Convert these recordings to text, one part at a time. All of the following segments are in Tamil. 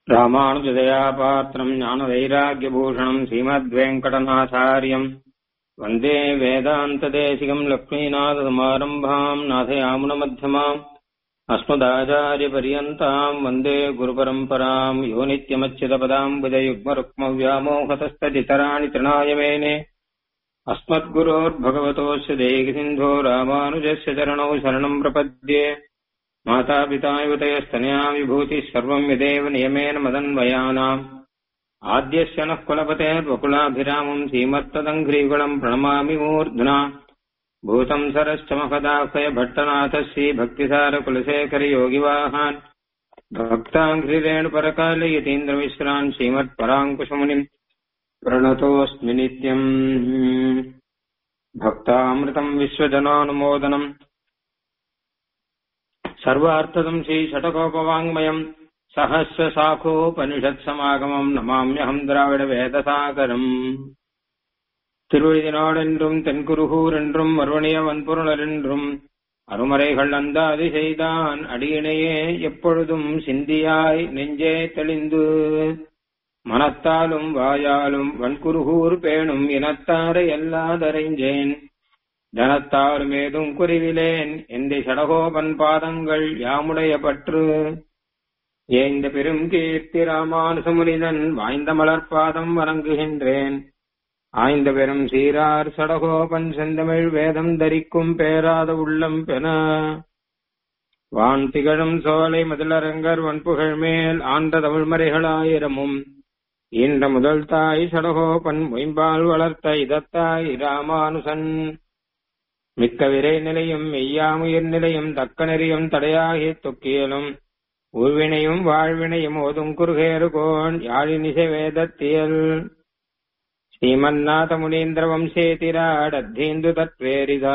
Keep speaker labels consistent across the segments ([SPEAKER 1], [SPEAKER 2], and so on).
[SPEAKER 1] ராமானுஜதயா பாத்திரம் ஞானவைராக்கியபூஷணம் ஸ்ரீமத்வேங்கடநாசாரியம் வந்தே வேதாந்ததேசிகம் லக்ஷ்மீநாதசமாரம்பாம் நாதயாமுனமध्यமாம் अस्मदाचार्यपर्यन्ताम् वन्दे गुरुपरम्पराम् यो नित्यमच्युतपदाम् विजयुग्मरुक्मव्यामोहतस्तदितराणि तृणाय मेने अस्मद्गुरोर्भगवतोऽस्य देहिसिन्धो रामानुजस्य चरणौ शरणम् प्रपद्ये मातापिता युतयस्तनया विभूतिः सर्वम् यदेव नियमेन मदन्वयानाम् आद्यस्य नः कुलपतेर्वकुलाभिरामम् श्रीमत्तदङ्घ्रीकुलम् प्रणमामि मूर्ध्ना भूतम् सरश्च महदाह्वय भट्टनाथः श्रीभक्तिसारकुलशेखरयोगिवाहान् भक्ताङ्घ्रिरेणुपरकाले यतीन्द्रमिश्रान् श्रीमत्पराङ्कुशमुनिम् प्रणतोऽस्मि नित्यम् भक्तामृतम् विश्वजनानुमोदनम् सर्वार्थदम् श्रीषटकोपवाङ्मयम् सहस्रशाखोपनिषत्समागमम् नमाम्यहम् द्राविडवेदसागरम् திருவழிதினாடென்றும் தென்குருகூர் என்றும் மறுவணிய வன்பொருளர் என்றும் அருமறைகள் அந்தாதி செய்தான் அடியினையே எப்பொழுதும் சிந்தியாய் நெஞ்சே தெளிந்து மனத்தாலும் வாயாலும் வன்குருகூர் பேணும் இனத்தாரை எல்லாதரைஞ்சேன் ஜனத்தாரும் ஏதும் குருவிலேன் எந்த சடகோபன் பாதங்கள் யாமுடைய பற்று ஏந்த பெரும் கீர்த்தி ராமானுசமுனிதன் வாய்ந்த மலர்பாதம் வணங்குகின்றேன் ஆய்ந்த பெரும் சீரார் சடகோபன் செந்தமிழ் வேதம் தரிக்கும் பேராத உள்ளம் பென வான் திகழும் சோலை முதலரங்கர் வன்புகழ் மேல் ஆண்ட தமிழ்மறைகளாயிரமும் ஈன்ற முதல் தாய் சடகோபன் மொயம்பால் வளர்த்த இதத்தாய் ராமானுசன் மிக்க விரை நிலையும் மெய்யாமுயிர் நிலையும் தக்க நெறியும் தடையாகி தொக்கியலும் ஊழ்வினையும் வாழ்வினையும் ஓதும் குறுகேறு கோன் யாழினிசை வேதத்தியல் श्रीमन्नाथमुनीन्द्रवंशेतिराडद्धीन्दु तत्त्वेरिदा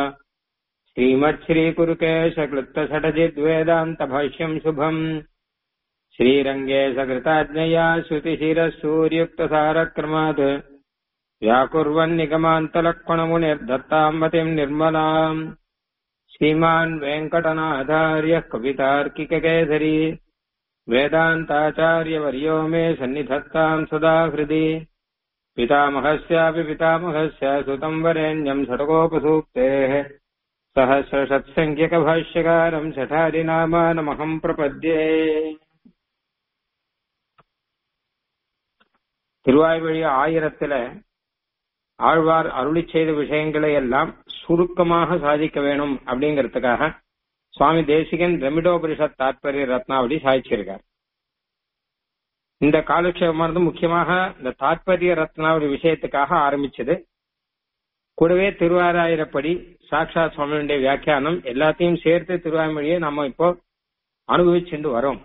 [SPEAKER 1] श्रीमच्छ्रीकुरुकेशक्लुप्तषडजिद्वेदान्तभाष्यम् शुभम् श्रीरङ्गे सकृताज्ञया श्रुतिशिरः सूर्युक्तसारक्रमात् व्याकुर्वन्निगमान्तलक्ष्मणमुनिर्दत्ताम् मतिम् निर्मलाम् श्रीमान् वेङ्कटनाथार्यः कवितार्किककेसरी वेदान्ताचार्यवर्यो मे सन्निधत्ताम् सदा हृदि पितामहस्यापि पितामहस्य सुतम् वरेण्यम् षटकोपसूक्तेः सहस्रषत्सङ्ख्यकभाष्यकारम् शठादिनामानमहम् प्रपद्ये திருவாய்வழி ஆயிரத்துல ஆழ்வார் அருளி செய்த விஷயங்களை எல்லாம் சுருக்கமாக சாதிக்க வேணும் அப்படிங்கறதுக்காக சுவாமி தேசிகன் ரெமிடோபரிஷத் தாத்பரிய ரத்னாவளி சாதிச்சிருக்கார் இந்த காலக்ஷேபமானது முக்கியமாக இந்த தாத்பரிய ரத்னாவளி விஷயத்துக்காக ஆரம்பிச்சது கூடவே திருவாராயிரப்படி சாக்ஷாத் சுவாமியுடைய வியாக்கியானம் எல்லாத்தையும் சேர்த்து திருவாய்மொழியை நம்ம இப்போ அனுபவிச்சுட்டு வரோம்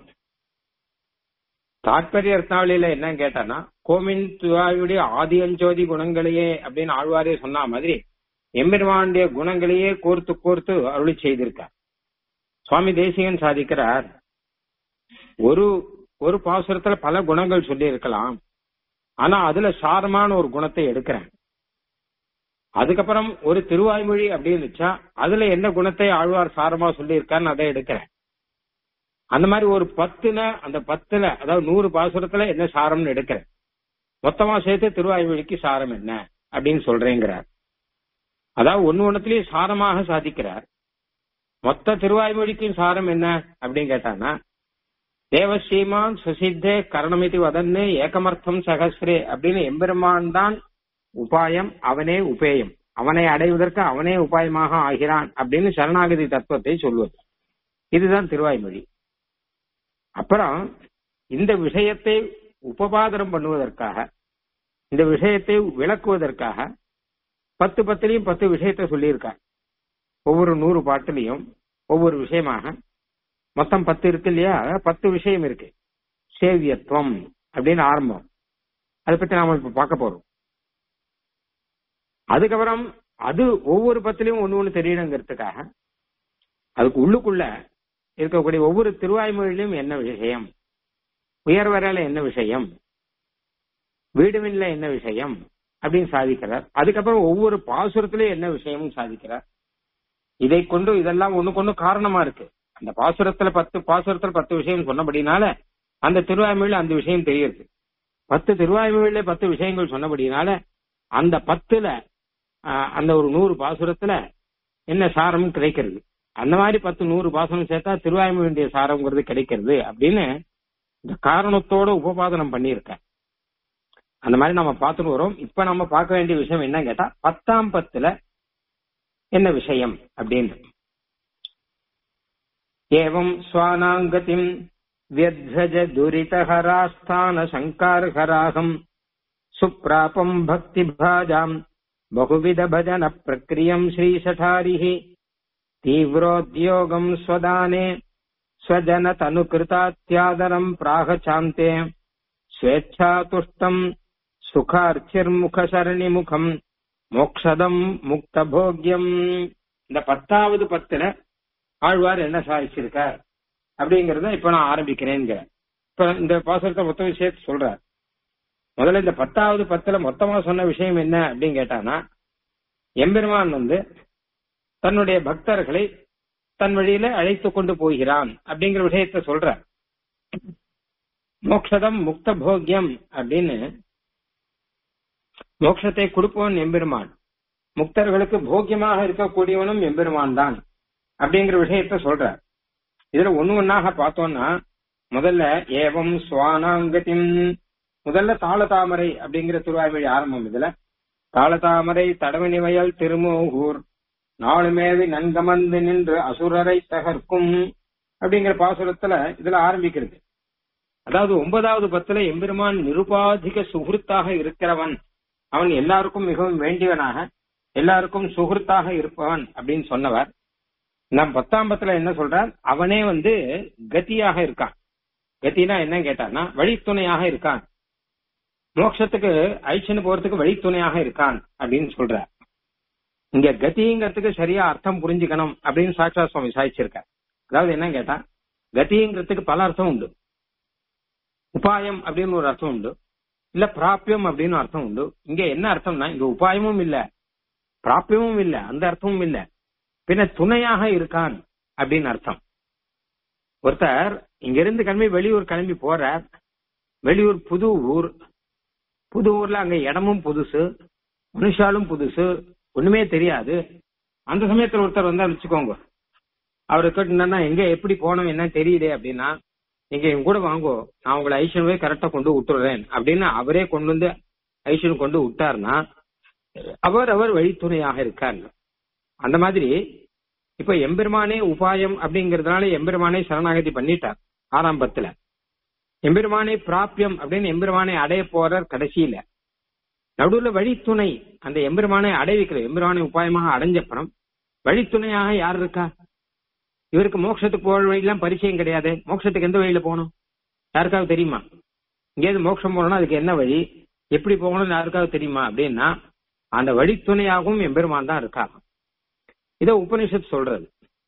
[SPEAKER 1] தாத்பரிய ரத்னாவளியில என்ன கேட்டானா கோமின் திருவாயுடைய ஆதி அஞ்சோதி குணங்களையே அப்படின்னு ஆழ்வாரே சொன்ன மாதிரி எம்பெருமானுடைய குணங்களையே கோர்த்து கோர்த்து அருளி செய்திருக்கார் சுவாமி தேசிகன் சாதிக்கிறார் ஒரு ஒரு பாசுரத்துல பல குணங்கள் சொல்லி இருக்கலாம் ஆனா அதுல சாரமான ஒரு குணத்தை எடுக்கிறேன் அதுக்கப்புறம் ஒரு திருவாய்மொழி அப்படின்னு இருந்துச்சா அதுல என்ன குணத்தை ஆழ்வார் சாரமா சொல்லி இருக்கான்னு அதை எடுக்கிறேன் அந்த மாதிரி ஒரு பத்துல அந்த பத்துல அதாவது நூறு பாசுரத்துல என்ன சாரம்னு எடுக்கிறேன் மொத்தமா சேர்த்து திருவாய்மொழிக்கு சாரம் என்ன அப்படின்னு சொல்றேங்கிறார் அதாவது ஒன்னு ஒண்ணுத்திலயும் சாரமாக சாதிக்கிறார் மொத்த திருவாய்மொழிக்கும் சாரம் என்ன அப்படின்னு கேட்டானா தேவஸ்ரீமான் சுசித்தே கரணமிதி வதன்னு ஏகமர்த்தம் சகஸ்ரே அப்படின்னு எம்பெருமான் தான் உபாயம் அவனே உபேயம் அவனை அடைவதற்கு அவனே உபாயமாக ஆகிறான் அப்படின்னு சரணாகதி தத்துவத்தை சொல்வது இதுதான் திருவாய்மொழி அப்புறம் இந்த விஷயத்தை உபபாதனம் பண்ணுவதற்காக இந்த விஷயத்தை விளக்குவதற்காக பத்து பத்துலயும் பத்து விஷயத்தை சொல்லியிருக்கார் ஒவ்வொரு நூறு பாட்டுலையும் ஒவ்வொரு விஷயமாக மொத்தம் பத்து இருக்கு இல்லையா பத்து விஷயம் இருக்கு சேவியத்துவம் அப்படின்னு ஆரம்பம் அதை பத்தி நாம இப்ப பார்க்க போறோம் அதுக்கப்புறம் அது ஒவ்வொரு பத்திலையும் ஒண்ணு ஒண்ணு தெரியணுங்கிறதுக்காக அதுக்கு உள்ளுக்குள்ள இருக்கக்கூடிய ஒவ்வொரு திருவாய்மொழியிலும் என்ன விஷயம் உயர்வரையில என்ன விஷயம் வீடுவின்ல என்ன விஷயம் அப்படின்னு சாதிக்கிறார் அதுக்கப்புறம் ஒவ்வொரு பாசுரத்திலையும் என்ன விஷயமும் சாதிக்கிறார் இதை கொண்டு இதெல்லாம் ஒண்ணுக்கு ஒண்ணு காரணமா இருக்கு அந்த பாசுரத்துல பத்து பாசுரத்துல பத்து விஷயம் சொன்னபடினால அந்த திருவாய்மொழியில அந்த விஷயம் தெரியுது பத்து திருவாய்மொழியில பத்து விஷயங்கள் சொன்னபடினால அந்த பத்துல ஆஹ், அந்த ஒரு நூறு பாசுரத்துல என்ன சாரம் கிடைக்கிறது அந்த மாதிரி பத்து நூறு பாசனம் சேர்த்தா திருவாய்மொழியுடைய சாரம்ங்கிறது கிடைக்கிறது அப்படின்னு இந்த காரணத்தோட உபபாதனம் பண்ணியிருக்க அந்த மாதிரி நம்ம பார்த்துட்டு வரோம் இப்ப நம்ம பார்க்க வேண்டிய விஷயம் என்ன கேட்டா பத்தாம் பத்துல என்ன விஷயம் அப்படின்னு ஏவம் ஸ்வானாங்கதிம் வியத்வஜ துரிதஹராஸ்தான சங்கார்ஹராகம் சுப்ராபம் பக்தி பாஜாம் बहुविध भजन प्रक्रियम् श्रीशठारिः तीव्रोद्योगम् स्वदाने स्वजनतनुकृतात्यादरम् प्राहचान्ते स्वेच्छातुष्टम् சுகார்ச்சிர்முகசரணிமுகம் மோக்ஷதம் முக்தபோக்யம் இந்த பத்தாவது பத்துல ஆழ்வார் என்ன சாதிச்சிருக்கார் அப்படிங்கறத இப்ப நான் ஆரம்பிக்கிறேங்க இப்ப இந்த பாசனத்தை மொத்த விஷயத்தை சொல்றார் முதல்ல இந்த பத்தாவது பத்துல மொத்தமா சொன்ன விஷயம் என்ன அப்படின்னு கேட்டானா எம்பெருமான் வந்து தன்னுடைய பக்தர்களை தன் வழியில அழைத்து கொண்டு போகிறான் அப்படிங்கிற விஷயத்த சொல்ற மோக்ஷதம் முக்த போக்யம் அப்படின்னு மோட்சத்தை கொடுப்பவன் எம்பெருமான் முக்தர்களுக்கு போக்கியமாக இருக்கக்கூடியவனும் எம்பெருமான் தான் அப்படிங்கிற விஷயத்த சொல்ற இதுல ஒண்ணு ஒன்னாக பார்த்தோம்னா முதல்ல ஏவம் சுவானாங்கத்தின் முதல்ல தாளதாமரை அப்படிங்கிற திருவாய்மொழி ஆரம்பம் இதுல தாளதாமரை தடவனி வயல் திருமோகூர் நாளுமேவி நன்கமந்து நின்று அசுரரை தகர்க்கும் அப்படிங்கிற பாசுரத்துல இதுல ஆரம்பிக்கிறது அதாவது ஒன்பதாவது பத்துல எம்பெருமான் நிருபாதிக சுகிருத்தாக இருக்கிறவன் அவன் எல்லாருக்கும் மிகவும் வேண்டியவனாக எல்லாருக்கும் சுகிருத்தாக இருப்பவன் அப்படின்னு சொன்னவர் நம் பத்தாம் பத்துல என்ன சொல்றார் அவனே வந்து கதியாக இருக்கான் கத்தினா என்ன கேட்டான்னா வழித்துணையாக இருக்கான் மோட்சத்துக்கு ஐச்சனு போறதுக்கு வழித்துணையாக இருக்கான் அப்படின்னு சொல்ற இங்க கதிங்கிறதுக்கு சரியா அர்த்தம் புரிஞ்சுக்கணும் அப்படின்னு சாட்சா சுவாமி சாதிச்சிருக்கார் அதாவது என்ன கேட்டா கதிங்கிறதுக்கு பல அர்த்தம் உண்டு உபாயம் அப்படின்னு ஒரு அர்த்தம் உண்டு இல்ல பிராபியம் அப்படின்னு அர்த்தம் உண்டு இங்க என்ன அர்த்தம்னா இங்க உபாயமும் இல்ல பிராபியமும் இல்ல அந்த அர்த்தமும் இல்ல பின்ன துணையாக இருக்கான் அப்படின்னு அர்த்தம் ஒருத்தர் இங்க இருந்து கிளம்பி வெளியூர் கிளம்பி போறார் வெளியூர் புது ஊர் புது ஊர்ல அங்க இடமும் புதுசு மனுஷாலும் புதுசு ஒண்ணுமே தெரியாது அந்த சமயத்துல ஒருத்தர் வந்தா வச்சுக்கோங்க அவரை கேட்டுனா எங்க எப்படி போனோம் என்ன தெரியல அப்படின்னா நீங்க என் கூட வாங்கோ நான் உங்களை ஐஷன்வே கரெக்டா கொண்டு விட்டுறேன் அப்படின்னு அவரே கொண்டு வந்து ஐஷன் கொண்டு விட்டாருன்னா அவர் அவர் வழித்துணையாக இருக்கார் அந்த மாதிரி இப்ப எம்பெருமானே உபாயம் அப்படிங்கறதுனால எம்பெருமானே சரணாகதி பண்ணிட்டார் ஆரம்பத்துல எம்பெருமானை பிராபியம் அப்படின்னு எம்பெருமானை அடைய போறார் கடைசியில நடுவுல வழித்துணை அந்த எம்பெருமானை அடைவிக்கிற எம்பெருமானை உபாயமாக அடைஞ்சப்பறம் வழித்துணையாக யார் இருக்கா இவருக்கு மோட்சத்துக்கு போற வழியெல்லாம் பரிச்சயம் கிடையாது மோட்சத்துக்கு எந்த வழியில போகணும் யாருக்காவது தெரியுமா இங்கேயாவது மோட்சம் போகணும்னா அதுக்கு என்ன வழி எப்படி போகணும்னு யாருக்காவது தெரியுமா அப்படின்னா அந்த வழித்துணையாகவும் எம்பெருமான் தான் இருக்கா இத உபனிஷத் சொல்றது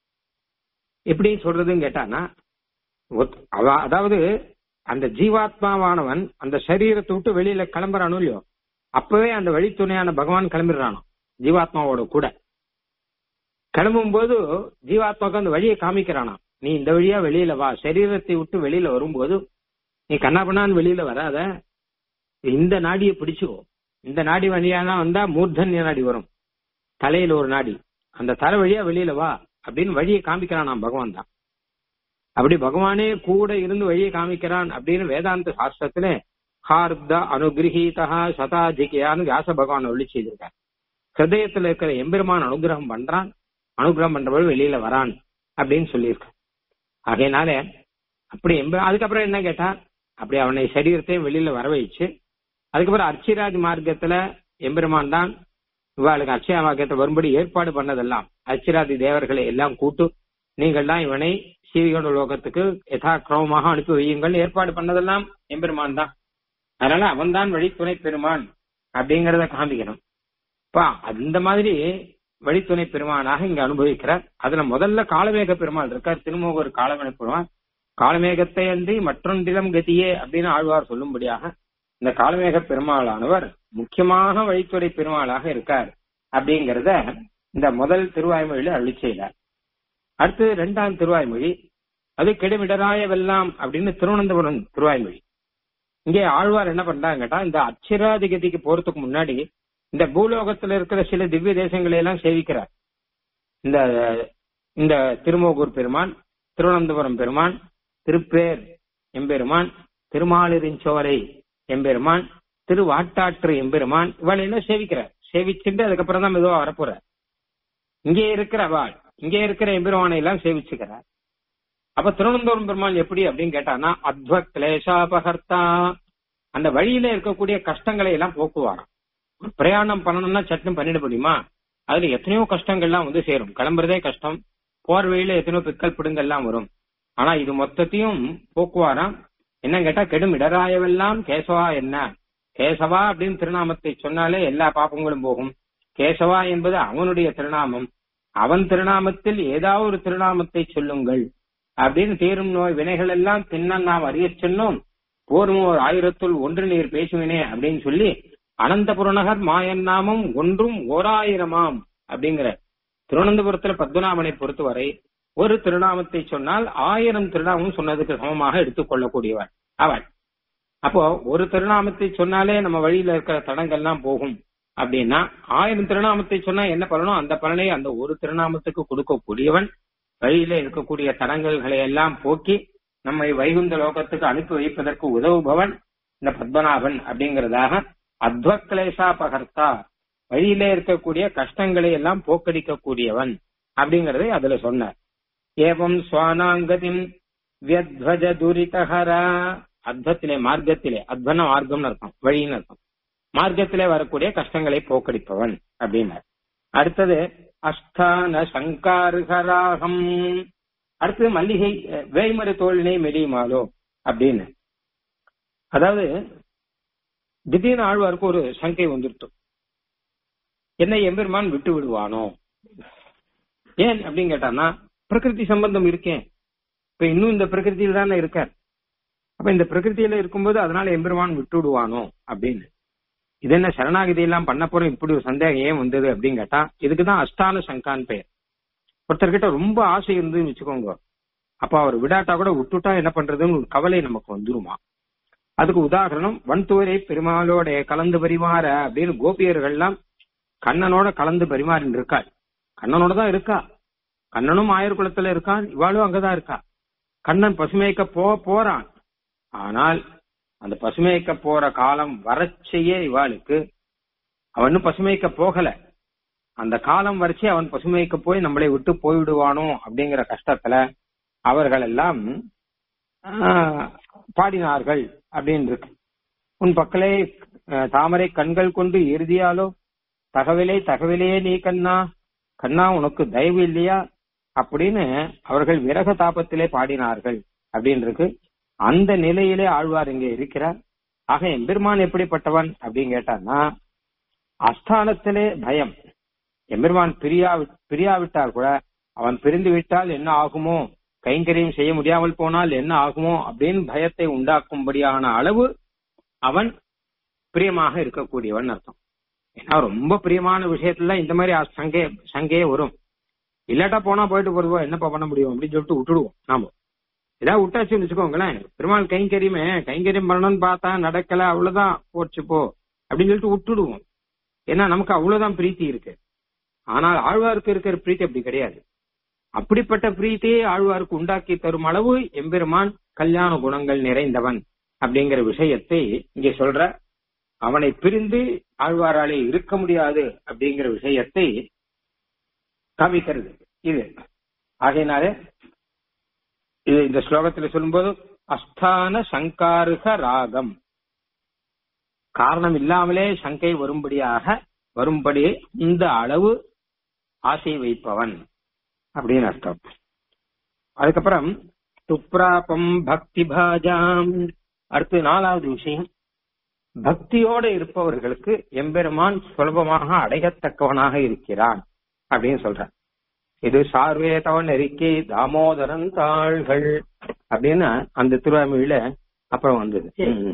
[SPEAKER 1] எப்படி சொல்றதுன்னு கேட்டானா ஒத்- அவ- அதாவது அந்த ஜீவாத்மாவானவன் அந்த சரீரத்தை விட்டு வெளியில கிளம்புறானோ இல்லையோ அப்பவே அந்த வழித்துணையான பகவான் கிளம்பிடுறானோ ஜீவாத்மாவோட கூட கிளம்பும் போது ஜீவாத்மாவுக்கு அந்த வழியை காமிக்கிறானா நீ இந்த வழியா வெளியில வா சரீரத்தை விட்டு வெளியில வரும்போது நீ கண்ணாபண்ணான்னு வெளியில வராத இந்த நாடியை பிடிச்சுக்கோ இந்த நாடி வழியானா வந்தா மூர்தன்ய நாடி வரும் தலையில ஒரு நாடி அந்த தலை வழியா வெளியில வா அப்படின்னு வழியை காமிக்கிறானா பகவான் தான் அப்படி பகவானே கூட இருந்து வழியை காமிக்கிறான் அப்படின்னு வேதாந்த சாஸ்திரத்துல ஹார்த அனுகிரகீதா சதாதிகையான்னு வியாச பகவான் ஒளி செய்திருக்கார் ஹிருதயத்துல இருக்கிற எம்பெருமான் அனுகிரகம் பண்றான் அனுகிரகம் பண்றவள் வெளியில வரான் அப்படின்னு சொல்லியிருக்கான் ஆகையினால அப்படி எம்ப அதுக்கப்புறம் என்ன கேட்டா அப்படி அவனை சரீரத்தையும் வெளியில வர வச்சு அதுக்கப்புறம் அர்ச்சிராஜ் மார்க்கத்துல எம்பெருமான் தான் இவாளுக்கு அர்ச்சயா மார்க்கத்தை வரும்படி ஏற்பாடு பண்ணதெல்லாம் அர்ச்சிராதி தேவர்களை எல்லாம் கூட்டு நீங்கள் தான் இவனை சீவிகண்ட லோகத்துக்கு யதா கிரமமாக அனுப்பி வையுங்கள் ஏற்பாடு பண்ணதெல்லாம் எம்பெருமான் தான் அதனால அவன் தான் வழித்துணை பெருமான் அப்படிங்கறத காமிக்கணும் பா அந்த மாதிரி வழித்துணை பெருமானாக இங்க அனுபவிக்கிறார் அதுல முதல்ல காலமேக பெருமாள் இருக்கார் திருமோகர் காலமேக பெருமாள் காலமேகத்தை அன்றி மற்றொன்றிலம் கதியே அப்படின்னு ஆழ்வார் சொல்லும்படியாக இந்த காலமேக பெருமாளானவர் முக்கியமாக வழித்துறை பெருமாளாக இருக்கார் அப்படிங்கறத இந்த முதல் திருவாய்மொழியில அருளி செய்தார் அடுத்து இரண்டாம் திருவாய்மொழி அது கெடுமிடராய வெல்லாம் அப்படின்னு திருவனந்தபுரம் திருவாய்மொழி இங்கே ஆழ்வார் என்ன பண்றாங்க கேட்டா இந்த அச்சிராதிகதிக்கு போறதுக்கு முன்னாடி இந்த பூலோகத்துல இருக்கிற சில திவ்ய தேசங்களை எல்லாம் சேவிக்கிறார் இந்த இந்த திருமோகூர் பெருமான் திருவனந்தபுரம் பெருமான் திருப்பேர் எம்பெருமான் திருமாலிருஞ்சோலை எம்பெருமான் திருவாட்டாற்று எம்பெருமான் இவள் எல்லாம் சேவிக்கிறார் சேவிச்சுட்டு அதுக்கப்புறம் தான் மெதுவா வரப்போறார் இங்கே இருக்கிற அவள் இங்கே இருக்கிற எம்பெருமானை எல்லாம் சேவிச்சுக்கிறார் அப்ப திருவனந்தபுரம் பெருமாள் எப்படி அப்படின்னு கேட்டானா அத்வ கிளேஷாபகர்த்தா அந்த வழியில இருக்கக்கூடிய கஷ்டங்களை எல்லாம் போக்குவாராம் பிரயாணம் பண்ணணும்னா சட்டம் பண்ணிட முடியுமா அதுல எத்தனையோ கஷ்டங்கள்லாம் வந்து சேரும் கிளம்புறதே கஷ்டம் போர் வழியில எத்தனையோ பிக்கல் பிடுங்கெல்லாம் வரும் ஆனா இது மொத்தத்தையும் போக்குவாராம் என்ன கேட்டா கெடும் இடராயவெல்லாம் கேசவா என்ன கேசவா அப்படின்னு திருநாமத்தை சொன்னாலே எல்லா பாப்பங்களும் போகும் கேசவா என்பது அவனுடைய திருநாமம் அவன் திருநாமத்தில் ஏதாவது ஒரு திருநாமத்தை சொல்லுங்கள் அப்படின்னு தீரும் நோய் வினைகள் எல்லாம் பின்ன நாம் அறிய சொன்னோம் போரும் ஒரு ஆயிரத்துள் ஒன்று நீர் பேசுவினே அப்படின்னு சொல்லி அனந்தபுரநகர் மாயன் நாமம் ஒன்றும் ஓராயிரமாம் அப்படிங்கிற திருவனந்தபுரத்துல பத்மநாபனை பொறுத்தவரை ஒரு திருநாமத்தை சொன்னால் ஆயிரம் திருநாமம் சொன்னதுக்கு சமமாக எடுத்துக்கொள்ளக்கூடியவன் அவன் அப்போ ஒரு திருநாமத்தை சொன்னாலே நம்ம வழியில இருக்கிற தடங்கள்லாம் போகும் அப்படின்னா ஆயிரம் திருநாமத்தை சொன்னா என்ன பண்ணணும் அந்த பலனை அந்த ஒரு திருநாமத்துக்கு கொடுக்கக்கூடியவன் வழியில இருக்கக்கூடிய தடங்கல்களை எல்லாம் போக்கி நம்மை வைகுந்த லோகத்துக்கு அனுப்பி வைப்பதற்கு உதவுபவன் இந்த பத்மநாபன் அப்படிங்கிறதாக அத்வக்லேஷா பகர்த்தா வழியில இருக்கக்கூடிய கஷ்டங்களை எல்லாம் போக்கடிக்கக்கூடியவன் அப்படிங்கறதை அதுல சொன்னார் ஏவம் சுவானாங்கதின் வியத்வஜ துரிதஹரா அத்வத்திலே மார்க்கத்திலே அத்வன மார்க்கம்னு அர்த்தம் வழின்னு அர்த்தம் மார்க்கத்திலே வரக்கூடிய கஷ்டங்களை போக்கடிப்பவன் அப்படின்னார் அடுத்தது அஸ்தான சங்காருகராகம் அடுத்தது மல்லிகை வேய்மறு தோழினை மெடியுமாலோ அப்படின்னு அதாவது திடீர்னு ஆழ்வாருக்கு ஒரு சங்கை வந்துருட்டு என்னை எம்பெருமான் விட்டு விடுவானோ ஏன் அப்படின்னு கேட்டான்னா பிரகிருதி சம்பந்தம் இருக்கேன் இப்ப இன்னும் இந்த பிரகிருதியில தானே இருக்கார் அப்ப இந்த பிரகிருதியில இருக்கும்போது அதனால எம்பெருமான் விட்டு விடுவானோ அப்படின்னு இது என்ன சரணாகதி எல்லாம் பண்ண போறோம் இப்படி ஒரு சந்தேகம் ஏன் வந்தது அப்படின்னு கேட்டா இதுக்குதான் அஸ்தான சங்கான் பெயர் ஒருத்தர்கிட்ட ரொம்ப ஆசை இருந்துன்னு வச்சுக்கோங்க அப்ப அவர் விடாட்டா கூட விட்டுட்டா என்ன பண்றதுன்னு ஒரு கவலை நமக்கு வந்துருமா அதுக்கு உதாரணம் வன்துவரை பெருமாளோட கலந்து பரிமாற அப்படின்னு கோபியர்கள்லாம் கண்ணனோட கலந்து பரிமாறின்னு இருக்காள் கண்ணனோட தான் இருக்கா கண்ணனும் ஆயர் குளத்துல இருக்கான் இவாளும் அங்கதான் இருக்கா கண்ணன் பசுமைக்க போ போறான் ஆனால் அந்த பசுமைக்க போற காலம் வரச்சையே இவாளுக்கு அவனும் பசுமைக்க போகல அந்த காலம் வரைச்சு அவன் பசுமைக்க போய் நம்மளை விட்டு போய்விடுவானோ அப்படிங்கிற கஷ்டத்துல அவர்கள் எல்லாம் பாடினார்கள் அப்படின்னு இருக்கு உன் பக்கலே தாமரை கண்கள் கொண்டு இறுதியாலோ தகவலே தகவலே நீ கண்ணா கண்ணா உனக்கு தயவு இல்லையா அப்படின்னு அவர்கள் விரக தாபத்திலே பாடினார்கள் அப்படின்னு இருக்கு அந்த நிலையிலே ஆழ்வார் இங்க இருக்கிறார் ஆக எம்பெருமான் எப்படிப்பட்டவன் அப்படின்னு கேட்டான்னா அஸ்தானத்திலே பயம் எம்பெருமான் பிரியா பிரியாவிட்டால் கூட அவன் பிரிந்து விட்டால் என்ன ஆகுமோ கைங்கரியம் செய்ய முடியாமல் போனால் என்ன ஆகுமோ அப்படின்னு பயத்தை உண்டாக்கும்படியான அளவு அவன் பிரியமாக இருக்கக்கூடியவன் அர்த்தம் ஏன்னா ரொம்ப பிரியமான விஷயத்துல இந்த மாதிரி சங்கே சங்கையே வரும் இல்லாட்டா போனா போயிட்டு போறதுவோ என்னப்பா பண்ண முடியும் அப்படின்னு சொல்லிட்டு விட்டுடுவோம் நாம ஏதாவது விட்டாச்சுன்னு வச்சுக்கோங்களேன் பெருமாள் கைங்கரியமே கைங்கரியம் பண்ணணும்னு பார்த்தா நடக்கல அவ்வளவுதான் போச்சு போ அப்படின்னு சொல்லிட்டு விட்டுடுவோம் ஏன்னா நமக்கு அவ்வளவுதான் பிரீத்தி இருக்கு ஆனால் ஆழ்வாருக்கு இருக்கிற பிரீத்தி அப்படி கிடையாது அப்படிப்பட்ட பிரீத்தியை ஆழ்வாருக்கு உண்டாக்கி தரும் அளவு எம்பெருமான் கல்யாண குணங்கள் நிறைந்தவன் அப்படிங்கிற விஷயத்தை இங்கே சொல்ற அவனை பிரிந்து ஆழ்வாராலே இருக்க முடியாது அப்படிங்கிற விஷயத்தை காமிக்கிறது இது ஆகையினாலே இது இந்த ஸ்லோகத்துல சொல்லும்போது அஸ்தான சங்காருக ராகம் காரணம் இல்லாமலே சங்கை வரும்படியாக வரும்படி இந்த அளவு ஆசை வைப்பவன் அப்படின்னு அர்த்தம் அதுக்கப்புறம் துப்ராபம் பக்தி பாஜாம் அடுத்து நாலாவது விஷயம் பக்தியோட இருப்பவர்களுக்கு எம்பெருமான் சுலபமாக அடையத்தக்கவனாக இருக்கிறான் அப்படின்னு சொல்றான் இது சார்வேதவன் நெருக்கி தாமோதரன் தாள்கள் அப்படின்னு அந்த திருவாமியில அப்புறம் வந்தது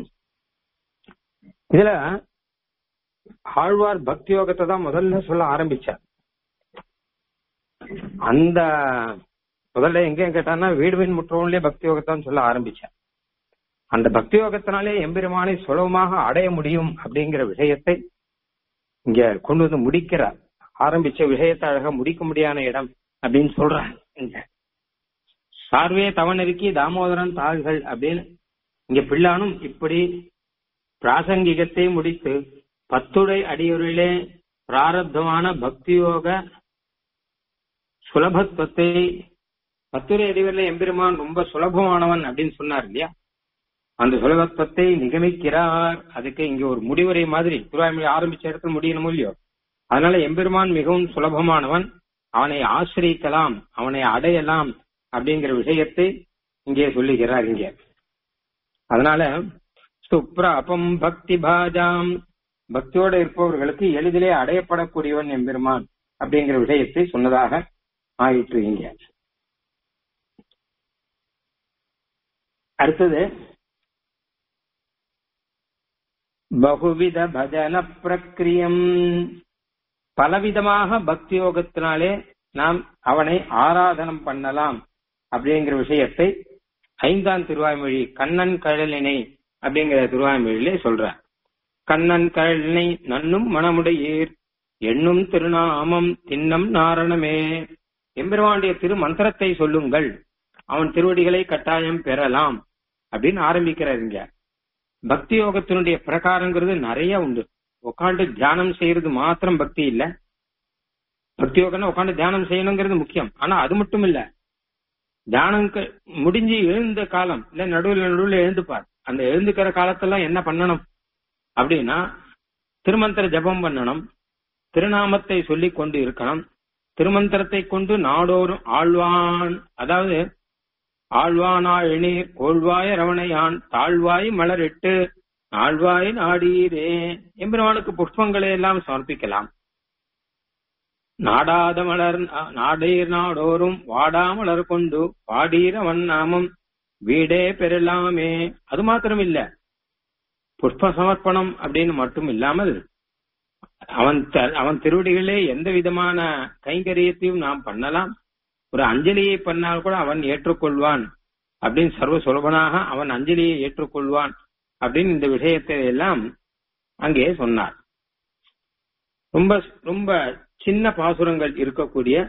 [SPEAKER 1] இதுல ஆழ்வார் பக்தி யோகத்தை தான் முதல்ல சொல்ல ஆரம்பிச்சார் அந்த முதல்ல எங்க கேட்டான்னா வீடு வீண் முற்றோன்லயே பக்தி யோகத்தான் சொல்ல ஆரம்பிச்சேன் அந்த பக்தி யோகத்தினாலே எம்பெருமானை சுலபமாக அடைய முடியும் அப்படிங்கிற விஷயத்தை இங்க கொண்டு வந்து முடிக்கிறார் ஆரம்பிச்ச விஷயத்தை அழகா முடிக்க முடியாத இடம் அப்படின்னு சொல்றாங்க இங்க சார்வே தவனருக்கி தாமோதரன் தாள்கள் அப்படின்னு இங்க பிள்ளானும் இப்படி பிராசங்கிகத்தை முடித்து பத்துடை அடியுரிலே பிராரப்தமான பக்தியோக சுலபத்துவத்தை பத்துரை அடிவரில் எம்பெருமான் ரொம்ப சுலபமானவன் அப்படின்னு சொன்னார் இல்லையா அந்த சுலபத்துவத்தை நிகமிக்கிறார் அதுக்கு இங்க ஒரு முடிவுரை மாதிரி திருவாய்மொழி ஆரம்பிச்ச இடத்துல முடியணும் இல்லையோ அதனால எம்பெருமான் மிகவும் சுலபமானவன் அவனை ஆசிரியக்கலாம் அவனை அடையலாம் அப்படிங்கிற விஷயத்தை இங்கே சொல்லுகிறார் இங்க அதனால சுப்ராபம் பக்தி பாஜாம் பக்தியோட இருப்பவர்களுக்கு எளிதிலே அடையப்படக்கூடியவன் எம்பெருமான் அப்படிங்கிற விஷயத்தை சொன்னதாக ஆயிற்று இங்க அடுத்தது பகுவித பஜன பிரக்கிரியம் பலவிதமாக பக்தி யோகத்தினாலே நாம் அவனை ஆராதனம் பண்ணலாம் அப்படிங்கிற விஷயத்தை ஐந்தாம் திருவாய்மொழி கண்ணன் கழலினை அப்படிங்கிற திருவாய்மொழியிலே சொல்ற கண்ணன் கழலினை நன்னும் மனமுடையீர் எண்ணும் திருநாமம் தின்னம் நாரணமே எம்பெருமானுடைய திரு மந்திரத்தை சொல்லுங்கள் அவன் திருவடிகளை கட்டாயம் பெறலாம் அப்படின்னு ஆரம்பிக்கிறார் இங்க பக்தி யோகத்தினுடைய பிரகாரங்கிறது நிறைய உண்டு உட்காந்து தியானம் செய்யறது மாத்திரம் பக்தி இல்ல பக்தி யோகம்னா உட்காந்து தியானம் செய்யணுங்கிறது முக்கியம் ஆனா அது மட்டும் இல்ல தியானம் க- முடிஞ்சு எழுந்த காலம் இல்ல நடுவில் நடுவில் எழுந்துப்பார் அந்த எழுந்துக்கிற காலத்தெல்லாம் என்ன பண்ணணும் அப்படின்னா திருமந்திர ஜபம் பண்ணணும் திருநாமத்தை சொல்லி கொண்டு இருக்கணும் திருமந்திரத்தை கொண்டு நாடோறும் ஆழ்வான் அதாவது ஆழ்வானாள் எணீர் கோழ்வாய் ரவணையான் தாழ்வாய் மலரிட்டு நாழ்வாய் நாடீரே எம்பெருமானுக்கு புஷ்பங்களை எல்லாம் சமர்ப்பிக்கலாம் நாடாத மலர் நாடீர் நாடோறும் வாடாமலர் கொண்டு வாடீரவன் நாமம் வீடே பெறலாமே அது மாத்திரம் இல்ல புஷ்ப சமர்ப்பணம் அப்படின்னு மட்டும் இல்லாமல் அவன் த- அவன் திருவடிகளே எந்த விதமான கைங்கரியத்தையும் நாம் பண்ணலாம் ஒரு அஞ்சலியை பண்ணால் கூட அவன் ஏற்றுக்கொள்வான் அப்படின்னு சர்வ சுலபனாக அவன் அஞ்சலியை ஏற்றுக்கொள்வான் அப்படின்னு இந்த விஷயத்தை எல்லாம் அங்கே சொன்னார் ரொம்ப ரொம்ப சின்ன பாசுரங்கள் இருக்கக்கூடிய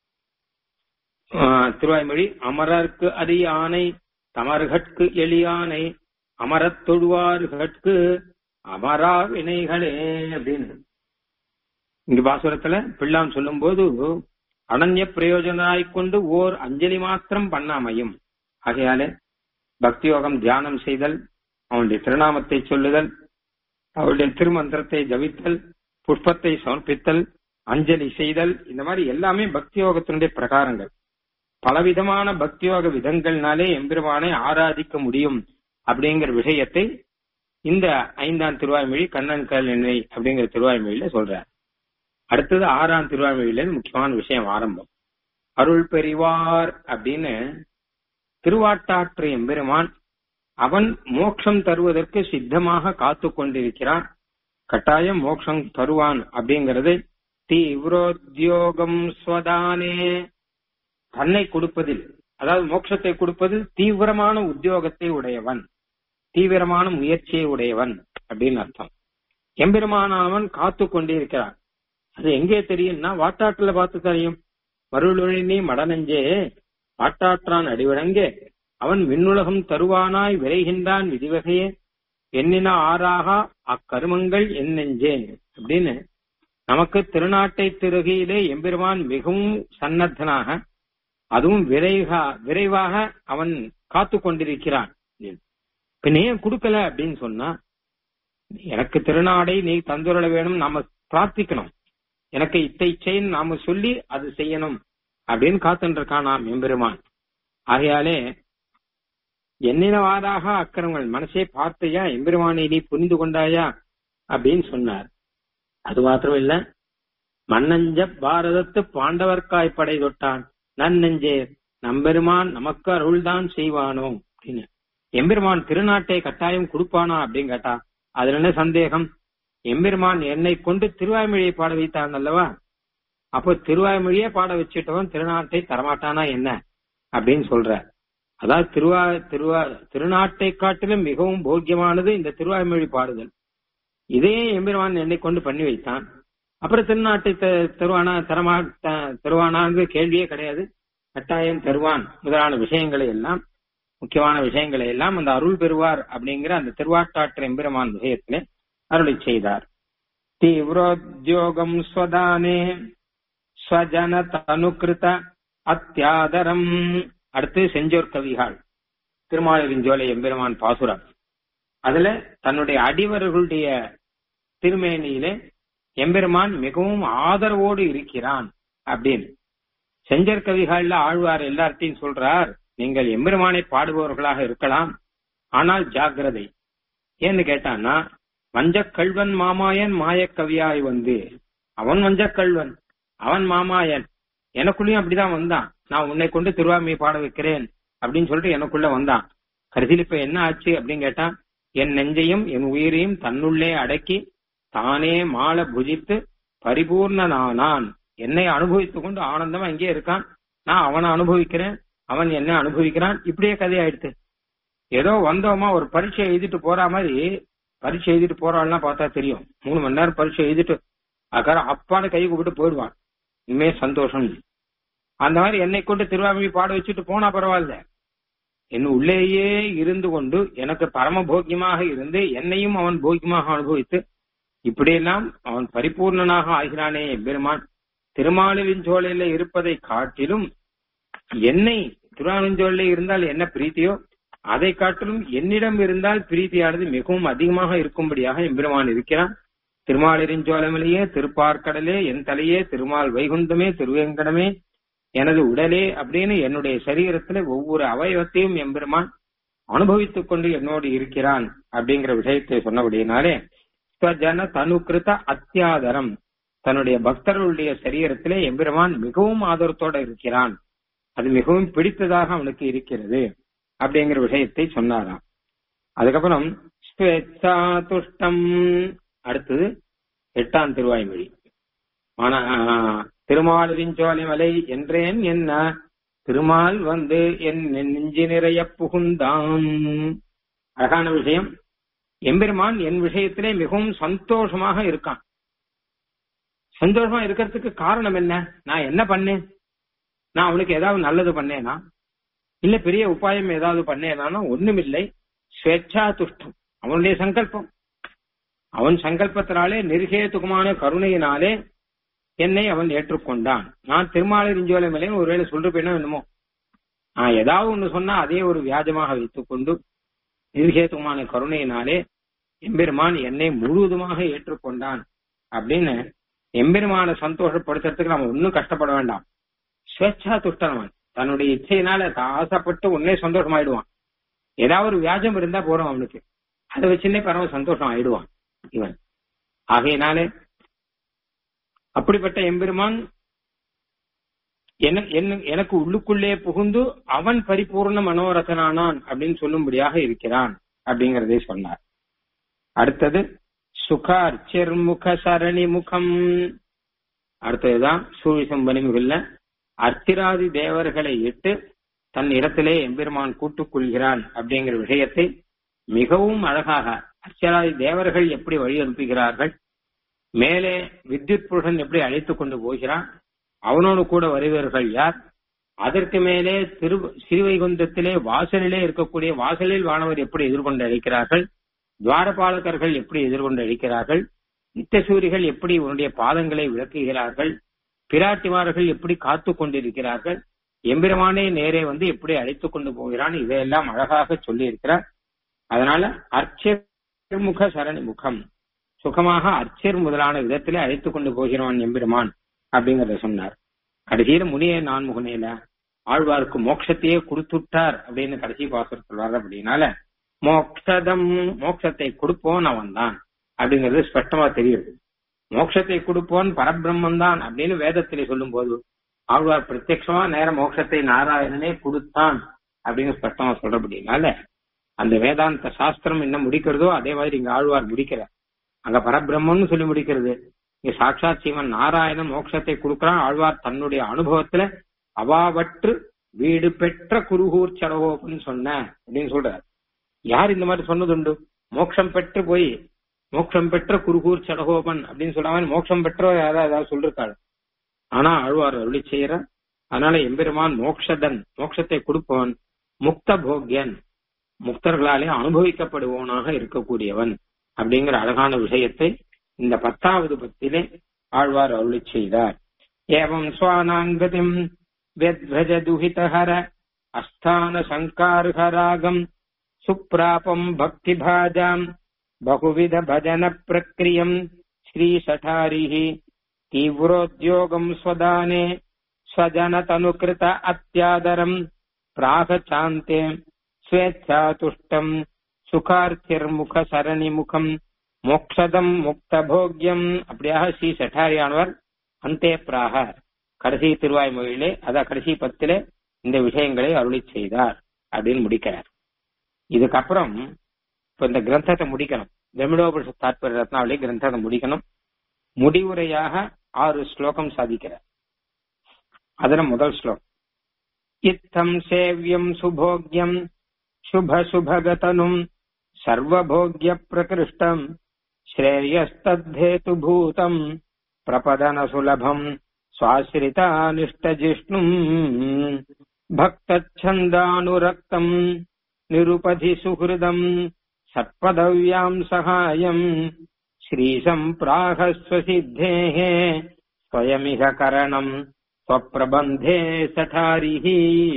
[SPEAKER 1] ஆஹ், திருவாய்மொழி அமரர்க்கு அரியானை தமர்கட்கு எளியானை அமரத் தொழுவார்கட்கு அமரா வினைகளே அப்படின்னு இங்க பாசுரத்துல பிள்ளாம் சொல்லும்போது அனன்ய பிரயோஜனாய்க் கொண்டு ஓர் அஞ்சலி மாத்திரம் பண்ணாமையும் ஆகையாலே பக்தி யோகம் தியானம் செய்தல் அவனுடைய திருநாமத்தை சொல்லுதல் அவருடைய திருமந்திரத்தை ஜபித்தல் புஷ்பத்தை சமர்ப்பித்தல் அஞ்சலி செய்தல் இந்த மாதிரி எல்லாமே பக்தி யோகத்தினுடைய பிரகாரங்கள் பலவிதமான பக்தி யோக விதங்கள்னாலே எம்பெருமானை ஆராதிக்க முடியும் அப்படிங்கிற விஷயத்தை இந்த ஐந்தாம் திருவாய்மொழி கண்ணன் கல்லை அப்படிங்கிற திருவாய்மொழியில சொல்றார் அடுத்தது ஆறாம் திருவாய்மொழியில முக்கியமான விஷயம் ஆரம்பம் அருள் பெரிவார் அப்படின்னு திருவாட்டாற்று எம்பெருமான் அவன் மோட்சம் தருவதற்கு சித்தமாக காத்து கொண்டிருக்கிறான் கட்டாயம் மோட்சம் தருவான் அப்படிங்கறது தீவிரோத்யோகம் ஸ்வதானே தன்னை கொடுப்பதில் அதாவது மோட்சத்தை கொடுப்பதில் தீவிரமான உத்தியோகத்தை உடையவன் தீவிரமான முயற்சியை உடையவன் அப்படின்னு அர்த்தம் எம்பெருமானவன் காத்து கொண்டிருக்கிறான் அது எங்கே தெரியும்னா வாட்டாற்றுல பார்த்து தெரியும் மருளொழினி மடனஞ்சே வாட்டாற்றான் அடிவடங்கே அவன் விண்ணுலகம் தருவானாய் விரைகின்றான் விதிவகையே எண்ணின ஆறாக அக்கருமங்கள் என் நெஞ்சேன் அப்படின்னு நமக்கு திருநாட்டை திருகையிலே எம்பெருமான் மிகவும் சன்னத்தனாக அதுவும் விரைவா விரைவாக அவன் காத்து கொண்டிருக்கிறான் பின்ன ஏன் கொடுக்கல அப்படின்னு சொன்னா எனக்கு திருநாடை நீ தந்துரல வேணும் நாம பிரார்த்திக்கணும் எனக்கு இத்தை செயின் நாம சொல்லி அது செய்யணும் அப்படின்னு காத்துட்டு இருக்கான் நாம் எம்பெருமான் ஆகையாலே எண்ணினவாதாக அக்கிரமங்கள் மனசே பார்த்தையா எம்பெருமானை நீ புரிந்து கொண்டாயா அப்படின்னு சொன்னார் அது மாத்திரம் இல்ல மன்னஞ்ச பாரதத்து பாண்டவர்க்காய் படை தொட்டான் நன்னெஞ்சே நம்பெருமான் நமக்கு அருள்தான் செய்வானோ அப்படின்னு எம்பெருமான் திருநாட்டை கட்டாயம் கொடுப்பானா அப்படின்னு கேட்டா அதுல என்ன சந்தேகம் எம்பெருமான் என்னை கொண்டு திருவாய்மொழியை பாட வைத்தான் அல்லவா அப்போ திருவாய்மொழியே பாட வச்சுட்டவன் திருநாட்டை தரமாட்டானா என்ன அப்படின்னு சொல்ற அதாவது திருவா திருவா திருநாட்டை காட்டிலும் மிகவும் போக்கியமானது இந்த திருவாய்மொழி பாடுதல் இதே எம்பெருமான் என்னை கொண்டு பண்ணி வைத்தான் அப்புறம் திருநாட்டை த- தருவானா தரமா த- தருவானான்னு கேள்வியே கிடையாது கட்டாயம் தருவான் முதலான விஷயங்களை எல்லாம் முக்கியமான விஷயங்களை எல்லாம் அந்த அருள் பெறுவார் அப்படிங்கிற அந்த திருவாட்டாற்று எம்பெருமான் விஷயத்திலே அருளி செய்தார் தீவிரோத்யோகம் ஸ்வதானே ஸ்வஜன தனுகிருத அத்தியாதரம் அடுத்து செஞ்சோர் கவிகள் திருமாலிருஞ்சோலை எம்பெருமான் பாசுரம் அதுல தன்னுடைய அடிவர்களுடைய திருமேனியிலே எம்பெருமான் மிகவும் ஆதரவோடு இருக்கிறான் அப்படின்னு செஞ்சர் கவிகள்ல ஆழ்வார் எல்லார்த்தையும் சொல்றார் நீங்கள் எம்பெருமானை பாடுபவர்களாக இருக்கலாம் ஆனால் ஜாக்கிரதை ஏன்னு கேட்டான்னா வஞ்சக்கல்வன் மாமாயன் மாயக்கவியாய் வந்து அவன் வஞ்சக்கல்வன் அவன் மாமாயன் எனக்குள்ளயும் அப்படிதான் வந்தான் நான் உன்னை கொண்டு திருவாமியை பாட வைக்கிறேன் அப்படின்னு சொல்லிட்டு எனக்குள்ள வந்தான் கடைசியில் இப்ப என்ன ஆச்சு அப்படின்னு கேட்டா என் நெஞ்சையும் என் உயிரையும் தன்னுள்ளே அடக்கி தானே மால புஜித்து பரிபூர்ணனானான் என்னை அனுபவித்துக் கொண்டு ஆனந்தமா இங்கே இருக்கான் நான் அவனை அனுபவிக்கிறேன் அவன் என்ன அனுபவிக்கிறான் இப்படியே கதையாயிடுத்து ஏதோ வந்தோமா ஒரு பரீட்சை எழுதிட்டு போற மாதிரி பரீட்சை எழுதிட்டு போறாள்லாம் பார்த்தா தெரியும் மூணு மணி நேரம் பரீட்சை எழுதிட்டு அக்கறை அப்பான்னு கை கூப்பிட்டு போயிடுவான் இனிமே சந்தோஷம் அந்த மாதிரி என்னை கொண்டு திருவாமி பாட வச்சுட்டு போனா பரவாயில்ல என் உள்ளேயே இருந்து கொண்டு எனக்கு பரம போக்கியமாக இருந்து என்னையும் அவன் போக்கியமாக அனுபவித்து இப்படியெல்லாம் அவன் பரிபூர்ணனாக ஆகிறானே பெருமான் திருமாலிருஞ்சோலையில இருப்பதை காட்டிலும் என்னை திருவாரூஞ்சோலையில இருந்தால் என்ன பிரீத்தியோ அதை காட்டிலும் என்னிடம் இருந்தால் பிரீத்தியானது மிகவும் அதிகமாக இருக்கும்படியாக எம்பெருமான் இருக்கிறான் திருமாலிருஞ்சோலமிலேயே திருப்பார்க்கடலே என் தலையே திருமால் வைகுந்தமே திருவேங்கடமே எனது உடலே அப்படின்னு என்னுடைய சரீரத்துல ஒவ்வொரு அவயவத்தையும் எம்பெருமான் அனுபவித்துக் கொண்டு என்னோடு இருக்கிறான் அப்படிங்கிற விஷயத்தை சொன்னபடியினாலே ஸ்வஜன தனுகிருத அத்தியாதரம் தன்னுடைய பக்தர்களுடைய சரீரத்திலே எம்பெருமான் மிகவும் ஆதரத்தோட இருக்கிறான் அது மிகவும் பிடித்ததாக அவனுக்கு இருக்கிறது அப்படிங்கிற விஷயத்தை சொன்னாராம் அதுக்கப்புறம் ஸ்வேச்சா துஷ்டம் அடுத்தது எட்டாம் திருவாய்மொழி ஆனா திருமாலிருஞ்சோலை மலை என்றேன் என்ன திருமால் வந்து என் நெஞ்சு நிறைய புகுந்தான் அழகான விஷயம் எம்பெருமான் என் விஷயத்திலே மிகவும் சந்தோஷமாக இருக்கான் சந்தோஷமா இருக்கிறதுக்கு காரணம் என்ன நான் என்ன பண்ணேன் நான் அவனுக்கு ஏதாவது நல்லது பண்ணேனா இல்ல பெரிய உபாயம் ஏதாவது பண்ணேனா ஒண்ணுமில்லை ஸ்வேச்சா துஷ்டம் அவனுடைய சங்கல்பம் அவன் சங்கல்பத்தினாலே நிர்கேதுகமான கருணையினாலே என்னை அவன் ஏற்றுக்கொண்டான் நான் திருமாலிருஞ்சோலை மேலேயும் ஒருவேளை சொல்றப்பேனோ என்னமோ நான் ஏதாவது ஒண்ணு சொன்னா அதே ஒரு வியாஜமாக வைத்துக் கொண்டு நிர்கேதுகமான கருணையினாலே எம்பெருமான் என்னை முழுவதுமாக ஏற்றுக்கொண்டான் அப்படின்னு எம்பெருமான சந்தோஷப்படுத்துறதுக்கு நம்ம ஒன்னும் கஷ்டப்பட வேண்டாம் ஸ்வேச்சா துஷ்டனவன் தன்னுடைய இச்சையினால ஆசைப்பட்டு உன்னே சந்தோஷமாயிடுவான் ஏதாவது ஒரு வியாஜம் இருந்தா போறோம் அவனுக்கு அதை வச்சுன்னே பரவ சந்தோஷம் ஆயிடுவான் இவன் ஆகையினாலே அப்படிப்பட்ட எம்பெருமான் எனக்கு உள்ளுக்குள்ளே புகுந்து அவன் பரிபூர்ண மனோரசனானான் அப்படின்னு சொல்லும்படியாக இருக்கிறான் அப்படிங்கறதை சொன்னார் அடுத்தது சுகார் செர்முக சரணி முகம் அடுத்ததுதான் சூழிசம் பனிமுகில்ல அர்த்திராதி தேவர்களை இட்டு தன் இடத்திலே எம்பெருமான் கூட்டுக் கொள்கிறான் அப்படிங்கிற விஷயத்தை மிகவும் அழகாக அர்ச்சராதி தேவர்கள் எப்படி வழி அனுப்புகிறார்கள் மேலே வித்யுத் புருஷன் எப்படி அழைத்துக் கொண்டு போகிறான் அவனோடு கூட வருவர்கள் யார் அதற்கு மேலே திரு ஸ்ரீவைகுந்தத்திலே வாசலிலே இருக்கக்கூடிய வாசலில் வானவர் எப்படி எதிர்கொண்டு அழைக்கிறார்கள் துவாரபாலகர்கள் எப்படி எதிர்கொண்டு அழைக்கிறார்கள் நித்தசூரிகள் எப்படி உன்னுடைய பாதங்களை விளக்குகிறார்கள் பிராட்டிமார்கள் எப்படி காத்து கொண்டிருக்கிறார்கள் எம்பெருமானே நேரே வந்து எப்படி அழைத்துக் கொண்டு போகிறான் இதையெல்லாம் அழகாக சொல்லி இருக்கிறார் அதனால அர்ச்சமுக சரணி முகம் சுகமாக அர்ச்சர் முதலான விதத்திலே அழைத்துக் கொண்டு போகிறவன் எம்பெருமான் அப்படிங்கறத சொன்னார் கடைசியில முனிய நான் முகனேல ஆழ்வாருக்கு மோட்சத்தையே கொடுத்துட்டார் அப்படின்னு கடைசி பாசுரத்தில் வர்ற அப்படின்னால மோக்ஷதம் மோட்சத்தை கொடுப்போன் அவன் தான் அப்படிங்கிறது ஸ்பஷ்டமா தெரியுது மோட்சத்தை கொடுப்போன் பரபிரம்மன் தான் அப்படின்னு வேதத்திலே சொல்லும் போது ஆழ்வார் பிரத்யட்சமா நேர மோட்சத்தை நாராயணனே கொடுத்தான் அப்படின்னு ஸ்பஷ்டமா சொல்றபடினால அந்த வேதாந்த சாஸ்திரம் என்ன முடிக்கிறதோ அதே மாதிரி இங்க ஆழ்வார் முடிக்கிறார் அங்க பரபிரம்மன்னு சொல்லி முடிக்கிறது இங்க சாட்சாத் சிவன் நாராயணன் மோட்சத்தை கொடுக்கிறான் ஆழ்வார் தன்னுடைய அனுபவத்துல அவாவற்று வீடு பெற்ற குருகூர் சடகோபன் சொன்ன அப்படின்னு சொல்றார் யார் இந்த மாதிரி சொன்னதுண்டு மோட்சம் பெற்று போய் மோட்சம் பெற்ற குருகூர் சடகோபன் அப்படின்னு சொல்லாம மோட்சம் பெற்றவர் யாராவது ஏதாவது சொல்லிருக்காரு ஆனா ஆழ்வார் அருளி செய்யற அதனால எம்பெருமான் மோக்ஷதன் மோட்சத்தை கொடுப்பவன் முக்த போக்யன் முக்தர்களாலே அனுபவிக்கப்படுபவனாக இருக்கக்கூடியவன் அப்படிங்கிற அழகான விஷயத்தை இந்த பத்தாவது பத்திலே ஆழ்வார் அருளி செய்தார் ஏவம் சுவானாங்கதிம் வெத்வஜ துஹிதஹர அஸ்தான சங்கார்ஹராகம் சுப்ராபம் பக்தி பாஜாம் பகுவித பஜன பிரக்ரியம் ஸ்ரீசட்டாரிஹி தீவிரோத்யோகம் ஸ்வதானே स्वजनतनुकृत अत्यादरम् प्रागचान्ते स्वेच्छातुष्टम् சுகார்த்திர்முகசரணிமுகம் மோக்ஷதம் முக்தபோக்யம் அப்படியாக ஸ்ரீ சட்டாரியானவர் அந்தே பிராக கடைசி திருவாய்மொழியிலே அதான் கடைசி பத்திலே இந்த விஷயங்களை அருளி செய்தார் அப்படின்னு முடிக்கிறார் இதுக்கப்புறம் இப்ப இந்த கிரந்தத்தை முடிக்கணும் பிரமிடோபுஷ தாத்பரிய ரத்னாவளி கிரந்தத்தை முடிக்கணும் முடிவுரையாக ஆறு ஸ்லோகம் சாதிக்கிறார் ಅದರ ಮೊದಲ ಶ್ಲೋಕ ಇತ್ತಂ ಸೇವ್ಯಂ ಸುಭೋಗ್ಯಂ ಶುಭ ಶುಭಗತನುಂ ಸರ್ವಭೋಗ್ಯ ಪ್ರಕೃಷ್ಟಂ ಶ್ರೇಯಸ್ತದ್ಧೇತುಭೂತಂ ಪ್ರಪದನ ಸುಲಭಂ ಸ್ವಾಶ್ರಿತಾನಿಷ್ಟಜಿಷ್ಣುಂ ಭಕ್ತಚ್ಛಂದಾನುರಕ್ತಂ ನಿರುಪಧಿ ಸುಹೃದಂ ಸತ್ಪದವ್ಯಾಂ ಸಹಾಯಂ ಶ್ರೀಸಂಪ್ರಾಹಸ್ವಸಿद्धೇಃ ಸ್ವಯಮಿಹ ಕರಣಂ ஸ்வப்பிரபந்தே சட்டாரிஹி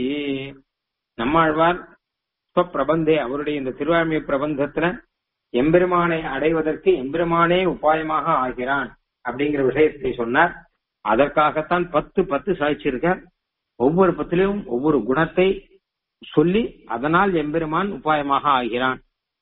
[SPEAKER 1] நம்மாழ்வார் ஸ்வப்பிரபந்தே அவருடைய இந்த திருவாழ்மை பிரபந்தத்துல எம்பெருமானை அடைவதற்கு எம்பெருமானே உபாயமாக ஆகிறான் அப்படிங்கிற விஷயத்தை சொன்னார் அதற்காகத்தான் பத்து பத்து சாய்ச்சிருக்கார் ஒவ்வொரு பத்திலும் ஒவ்வொரு குணத்தை சொல்லி அதனால் எம்பெருமான் உபாயமாக ஆகிறான்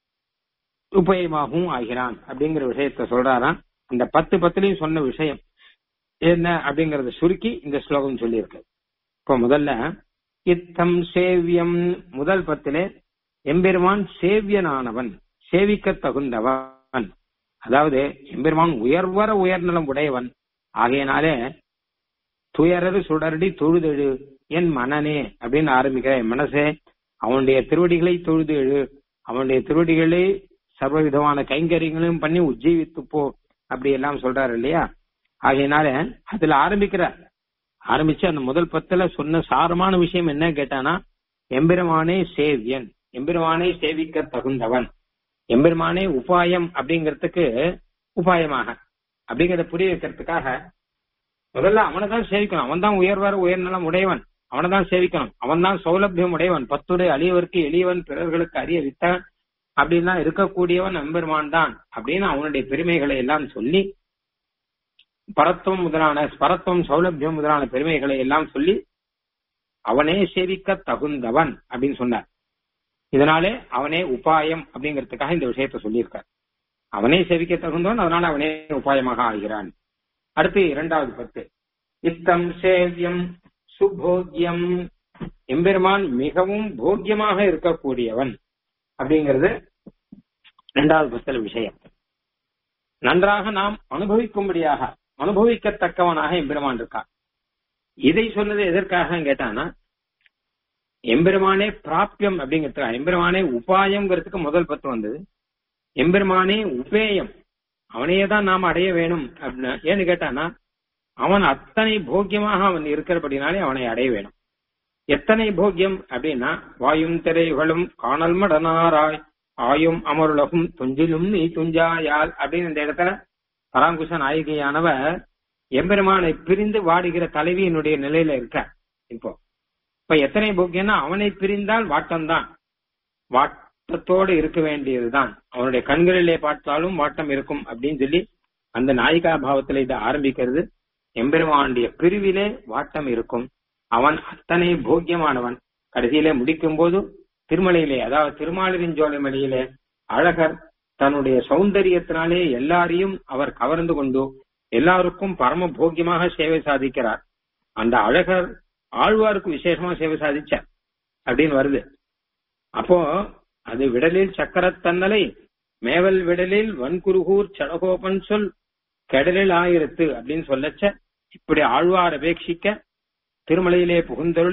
[SPEAKER 1] உபாயமாகவும் ஆகிறான் அப்படிங்கிற விஷயத்த சொல்றாராம் இந்த பத்து பத்திலையும் சொன்ன விஷயம் என்ன அப்படிங்கறத சுருக்கி இந்த ஸ்லோகம் சொல்லியிருக்கு இப்போ முதல்ல இத்தம் சேவியம் முதல் பத்திலே எம்பெருமான் சேவியனானவன் சேவிக்க தகுந்தவன் அதாவது எம்பெருமான் உயர்வர உயர்நலம் உடையவன் ஆகையினாலே துயரது சுடரடி தொழுதெழு என் மனனே அப்படின்னு ஆரம்பிக்கிற என் மனசே அவனுடைய திருவடிகளை தொழுது எழு அவனுடைய திருவடிகளை சர்வ விதமான கைங்கரியங்களையும் பண்ணி உஜ்ஜீவித்து போ அப்படி எல்லாம் சொல்றாரு இல்லையா ஆகையினால அதுல ஆரம்பிக்கிறார் ஆரம்பிச்சு அந்த முதல் பத்துல சொன்ன சாரமான விஷயம் என்ன கேட்டானா எம்பெருமானே சேவியன் எம்பெருமானே சேவிக்க தகுந்தவன் எம்பெருமானே உபாயம் அப்படிங்கறதுக்கு உபாயமாக அப்படிங்கறத புரிய வைக்கிறதுக்காக முதல்ல அவனை தான் சேவிக்கணும் அவன் தான் உயர்வார உயர்நலம் உடையவன் அவனை தான் சேவிக்கணும் அவன் தான் சௌலபியம் உடையவன் பத்துடைய அழியவருக்கு எளியவன் பிறர்களுக்கு அறிய வித்தவன் அப்படின்னா இருக்கக்கூடியவன் எம்பெருமான் தான் அப்படின்னு அவனுடைய பெருமைகளை எல்லாம் சொல்லி பரத்துவம் முதலான பரத்துவம் சௌலபியம் முதலான பெருமைகளை எல்லாம் சொல்லி அவனே சேவிக்க தகுந்தவன் அப்படின்னு சொன்னார் இதனாலே அவனே உபாயம் அப்படிங்கிறதுக்காக இந்த விஷயத்த சொல்லியிருக்கார் அவனே சேவிக்க தகுந்தவன் அதனால அவனே உபாயமாக ஆகிறான் அடுத்து இரண்டாவது பத்து இத்தம் சேவியம் சுபோக்கியம் எம்பெருமான் மிகவும் போக்கியமாக இருக்கக்கூடியவன் அப்படிங்கிறது இரண்டாவது பத்துல விஷயம் நன்றாக நாம் அனுபவிக்கும்படியாக அனுபவிக்கத்தக்கவனாக எம்பெருமான் இருக்கான் இதை சொன்னது எதற்காக கேட்டானா எம்பெருமானே பிராப்தியம் அப்படிங்கிறதுக்காக எம்பெருமானே உபாயம்ங்கிறதுக்கு முதல் பத்து வந்தது எம்பெருமானே உபேயம் அவனையே தான் நாம் அடைய வேணும் அப்படின்னு ஏன்னு கேட்டானா அவன் அத்தனை போக்கியமாக அவன் இருக்கிறபடினாலே அவனை அடைய வேணும் எத்தனை போக்கியம் அப்படின்னா வாயும் திரைகளும் காணல் மடனாராய் ஆயும் அமருலகும் துஞ்சிலும் நீ துஞ்சாயால் அப்படின்னு இந்த இடத்துல பராங்குச நாயகியானவர் எம்பெருமானை பிரிந்து வாடுகிற தலைவியினுடைய நிலையில இருக்க இப்போ இப்ப எத்தனை போக்கியம்னா அவனை பிரிந்தால் வாட்டம்தான் வாட்டத்தோடு இருக்க வேண்டியதுதான் அவனுடைய கண்களிலே பார்த்தாலும் வாட்டம் இருக்கும் அப்படின்னு சொல்லி அந்த நாயிகா பாவத்துல இதை ஆரம்பிக்கிறது எம்பெருமானுடைய பிரிவிலே வாட்டம் இருக்கும் அவன் அத்தனை போக்கியமானவன் கடைசியிலே முடிக்கும் போது திருமலையிலே அதாவது திருமாலிரின் ஜோலைமலையிலே அழகர் தன்னுடைய சௌந்தரியத்தினாலே எல்லாரையும் அவர் கவர்ந்து கொண்டு எல்லாருக்கும் பரம போக்கியமாக சேவை சாதிக்கிறார் அந்த அழகர் ஆழ்வாருக்கு விசேஷமா சேவை சாதிச்சார் அப்படின்னு வருது அப்போ அது விடலில் சக்கரத்தன்னலை மேவல் விடலில் வன்குருகூர் சடகோபன் சொல் கெடலில் ஆயிரத்து அப்படின்னு சொல்லச்ச இப்படி ஆழ்வார் அபேட்சிக்க திருமலையிலே புகுந்தருளி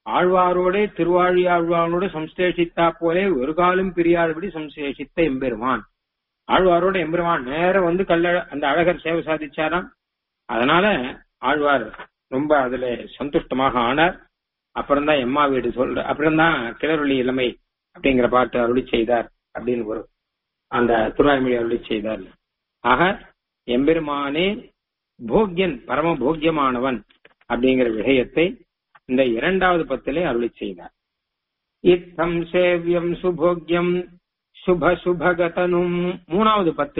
[SPEAKER 1] ஆழ்வாரோட திருவாழி ஆழ்வாரோடு சம்சேஷித்தா போலே ஒரு காலம் பிரியாதபடி சம்சேஷித்த எம்பெருமான் ஆழ்வாரோட எம்பெருமான் நேர வந்து கல்ல அந்த அழகர் சேவை சாதிச்சாராம் அதனால ஆழ்வார் ரொம்ப அதுல சந்துஷ்டமாக ஆனார் அப்புறம்தான் எம்மா வீடு சொல்ற அப்புறம்தான் கிளறுளி இளமை அப்படிங்கிற பாட்டு அருளி செய்தார் அப்படின்னு வரும் அந்த திருவாய்மொழி அருளி செய்தார் ஆக எம்பெருமானே போக்யன் பரம போக்கியமானவன் அப்படிங்கிற விஷயத்தை இந்த இரண்டாவது பத்திலே அருளி செய்தார் இத்தம் சேவியம் சுபோக்யம் சுப சுபகதனும் மூணாவது பத்து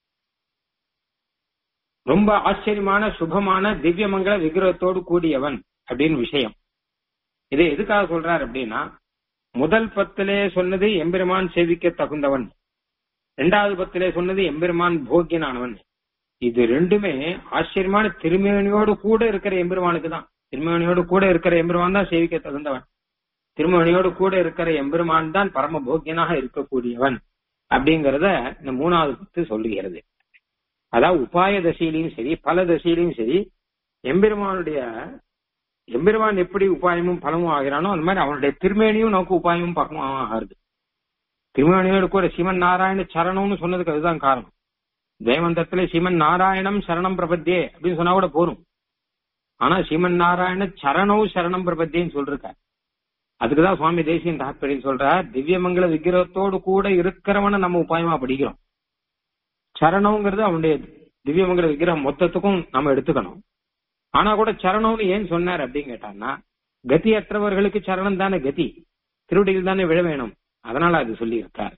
[SPEAKER 1] ரொம்ப ஆச்சரியமான சுபமான திவ்யமங்கல விக்கிரகத்தோடு கூடியவன் அப்படின்னு விஷயம் இதை எதுக்காக சொல்றார் அப்படின்னா முதல் பத்திலே சொன்னது எம்பெருமான் சேவிக்க தகுந்தவன் இரண்டாவது பத்திலே சொன்னது எம்பெருமான் போக்கியனானவன் இது ரெண்டுமே ஆச்சரியமான திருமேனியோடு கூட இருக்கிற எம்பெருமானுக்கு தான் திருமேனியோடு கூட இருக்கிற எம்பெருமான் தான் சேவிக்க தகுந்தவன் திருமணியோடு கூட இருக்கிற எம்பெருமான் தான் பரம போக்கியனாக இருக்கக்கூடியவன் அப்படிங்கறத இந்த மூணாவது பத்து சொல்லுகிறது அதாவது உபாய தசையிலையும் சரி பல தசையிலையும் சரி எம்பெருமானுடைய எம்பெருமான் எப்படி உபாயமும் பலமும் ஆகிறானோ அந்த மாதிரி அவனுடைய திருமேனியும் நமக்கு உபாயமும் பக்கமும் ஆகுது திருமேனியோடு கூட சிவன் நாராயண சரணம்னு சொன்னதுக்கு அதுதான் காரணம் தேவந்தத்துல சிவன் நாராயணம் சரணம் பிரபத்தியே அப்படின்னு சொன்னா கூட போரும் ஆனா சிவன் நாராயண சரணம் சரணம் பிரபத்தின்னு சொல்றார் அதுக்குதான் சுவாமி தேசியன் தாத்பரியம் சொல்றார் திவ்யமங்கல விக்கிரகத்தோடு கூட இருக்கிறவனை நம்ம உபாயமா படிக்கிறோம் சரணம்ங்கிறது அவனுடைய திவ்யமங்கல விக்கிரகம் மொத்தத்துக்கும் நம்ம எடுத்துக்கணும் ஆனா கூட சரணம்னு ஏன் சொன்னார் அப்படின்னு கேட்டான்னா கதி அற்றவர்களுக்கு சரணம் தானே கதி திருவடியில் தானே விழ வேணும் அதனால அது சொல்லி இருக்கார்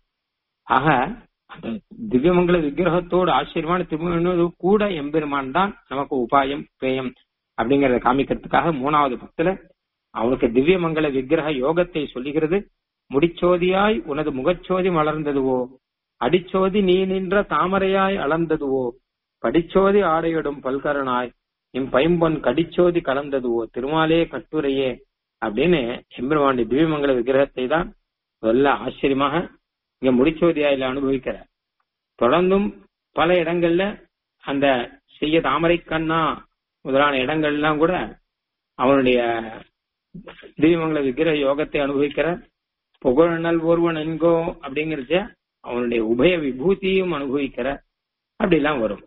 [SPEAKER 1] ஆக அந்த திவ்யமங்கல விக்கிரகத்தோடு ஆச்சரியமான திருமண கூட எம்பெருமான் தான் நமக்கு உபாயம் பேயம் அப்படிங்கறத காமிக்கிறதுக்காக மூணாவது பத்துல அவனுக்கு திவ்யமங்கல விக்கிரக யோகத்தை சொல்லுகிறது முடிச்சோதியாய் உனது முகச்சோதி மலர்ந்ததுவோ அடிச்சோதி நீ நின்ற தாமரையாய் அளந்ததுவோ படிச்சோதி ஆடையிடும் பல்கரனாய் என் பைம்பொன் கடிச்சோதி கலந்ததுவோ திருமாலே கட்டுரையே அப்படின்னு எம்பெருமாண்டி திவ்யமங்கல விக்கிரகத்தை தான் நல்ல ஆச்சரியமாக இங்க முடிச்சோதியாயில அனுபவிக்கிறார் தொடர்ந்தும் பல இடங்கள்ல அந்த செய்ய தாமரை கண்ணா முதலான இடங்கள்லாம் கூட அவனுடைய திவ்யமங்கல விக்கிரக யோகத்தை அனுபவிக்கிற புகழ்நல் ஒருவன் என்கோ அப்படிங்கிறச்ச அவனுடைய உபய விபூதியும் அனுபவிக்கிற அப்படிலாம் வரும்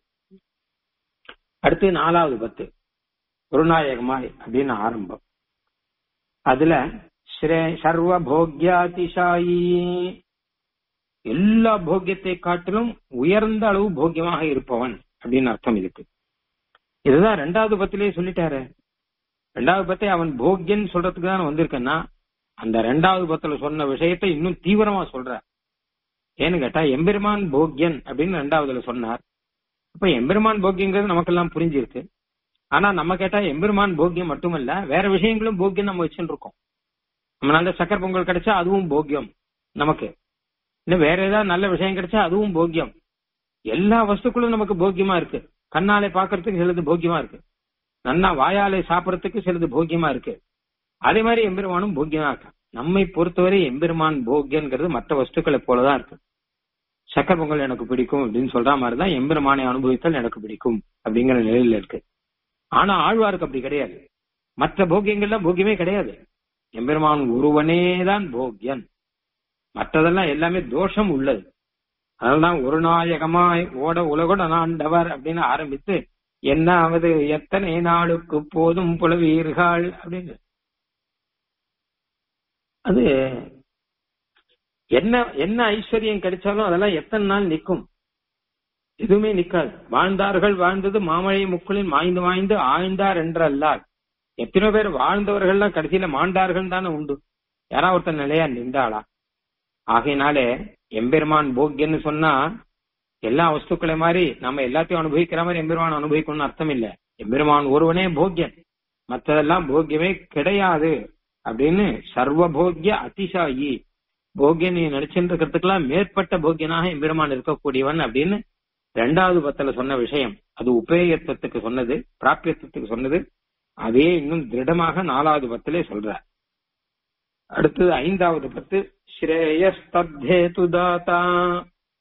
[SPEAKER 1] அடுத்து நாலாவது பத்து குருநாயகமாய் அப்படின்னு ஆரம்பம் அதுல ஸ்ரே சர்வ போக்யாதிசாயி எல்லா போக்கியத்தை காட்டிலும் உயர்ந்த அளவு போக்கியமாக இருப்பவன் அப்படின்னு அர்த்தம் இதுக்கு இதுதான் ரெண்டாவது பத்திலேயே சொல்லிட்டாரு ரெண்டாவது பத்தை அவன் போக்கியன் சொல்றதுக்கு தான் வந்திருக்கேன்னா அந்த ரெண்டாவது பத்துல சொன்ன விஷயத்தை இன்னும் தீவிரமா சொல்ற ஏன்னு கேட்டா எம்பெருமான் போக்கியன் அப்படின்னு ரெண்டாவதுல சொன்னார் அப்ப எம்பெருமான் போக்கியங்கிறது நமக்கெல்லாம் புரிஞ்சிருக்கு ஆனா நம்ம கேட்டா எம்பெருமான் போக்கியம் மட்டுமல்ல வேற விஷயங்களும் போக்கியம் நம்ம வச்சுட்டு இருக்கோம் நம்மளால சக்கர பொங்கல் கிடைச்சா அதுவும் போக்கியம் நமக்கு இன்னும் வேற ஏதாவது நல்ல விஷயம் கிடைச்சா அதுவும் போக்கியம் எல்லா வஸ்துக்களும் நமக்கு போக்கியமா இருக்கு கண்ணாலே பாக்குறதுக்கு சிலது போக்கியமா இருக்கு நன்னா வாயாலே சாப்பிடறதுக்கு சிலது போக்கியமா இருக்கு அதே மாதிரி எம்பெருமானும் போக்கியமா இருக்கு நம்மை பொறுத்தவரை எம்பெருமான் போக்கியங்கிறது மற்ற வஸ்துக்களை போலதான் இருக்கு சக்கர பொங்கல் எனக்கு பிடிக்கும் அப்படின்னு சொல்ற மாதிரிதான் எம்பெருமானை அனுபவித்தல் எனக்கு பிடிக்கும் அப்படிங்கிற நிலையில இருக்கு ஆனா ஆழ்வாருக்கு அப்படி கிடையாது மற்ற போக்கியங்கள்லாம் போக்கியமே கிடையாது எம்பெருமான் ஒருவனே தான் போக்கியன் மற்றதெல்லாம் எல்லாமே தோஷம் உள்ளது அதனால்தான் ஒரு நாயகமாய் ஓட உலகோட நாண்டவர் அப்படின்னு ஆரம்பித்து என்ன ஆவது எத்தனை நாளுக்கு போதும் புலவீர்கள் அப்படின்னு அது என்ன என்ன ஐஸ்வர்யம் கிடைச்சாலும் அதெல்லாம் எத்தனை நாள் நிக்கும் எதுவுமே நிக்காது வாழ்ந்தார்கள் வாழ்ந்தது மாமழை முக்களில் மாய்ந்து மாய்ந்து ஆய்ந்தார் என்றல்லால் எத்தனை பேர் வாழ்ந்தவர்கள்லாம் கடைசியில மாண்டார்கள் தானே உண்டு யாரா ஒருத்தர் நிலையா நின்றாளா ஆகையினாலே எம்பெருமான் போக்கியன்னு சொன்னா எல்லா வஸ்துக்களை மாதிரி நம்ம எல்லாத்தையும் அனுபவிக்கிற மாதிரி எம்பெருமான் அனுபவிக்கணும்னு அர்த்தம் இல்ல எம்பெருமான் ஒருவனே போக்கியன் மற்றதெல்லாம் போக்கியமே கிடையாது அப்படின்னு சர்வ போக்கிய அதிசாயி போக்கியன் நீ நினைச்சுட்டு இருக்கிறதுக்கெல்லாம் மேற்பட்ட போக்கியனாக எம்பெருமான் இருக்கக்கூடியவன் அப்படின்னு ரெண்டாவது பத்துல சொன்ன விஷயம் அது உபேயத்துவத்துக்கு சொன்னது பிராபியத்துவத்துக்கு சொன்னது அதே இன்னும் திருடமாக நாலாவது பத்திலே சொல்ற அடுத்தது ஐந்தாவது பத்து ஸ்ரேயஸ்தேது தாத்தா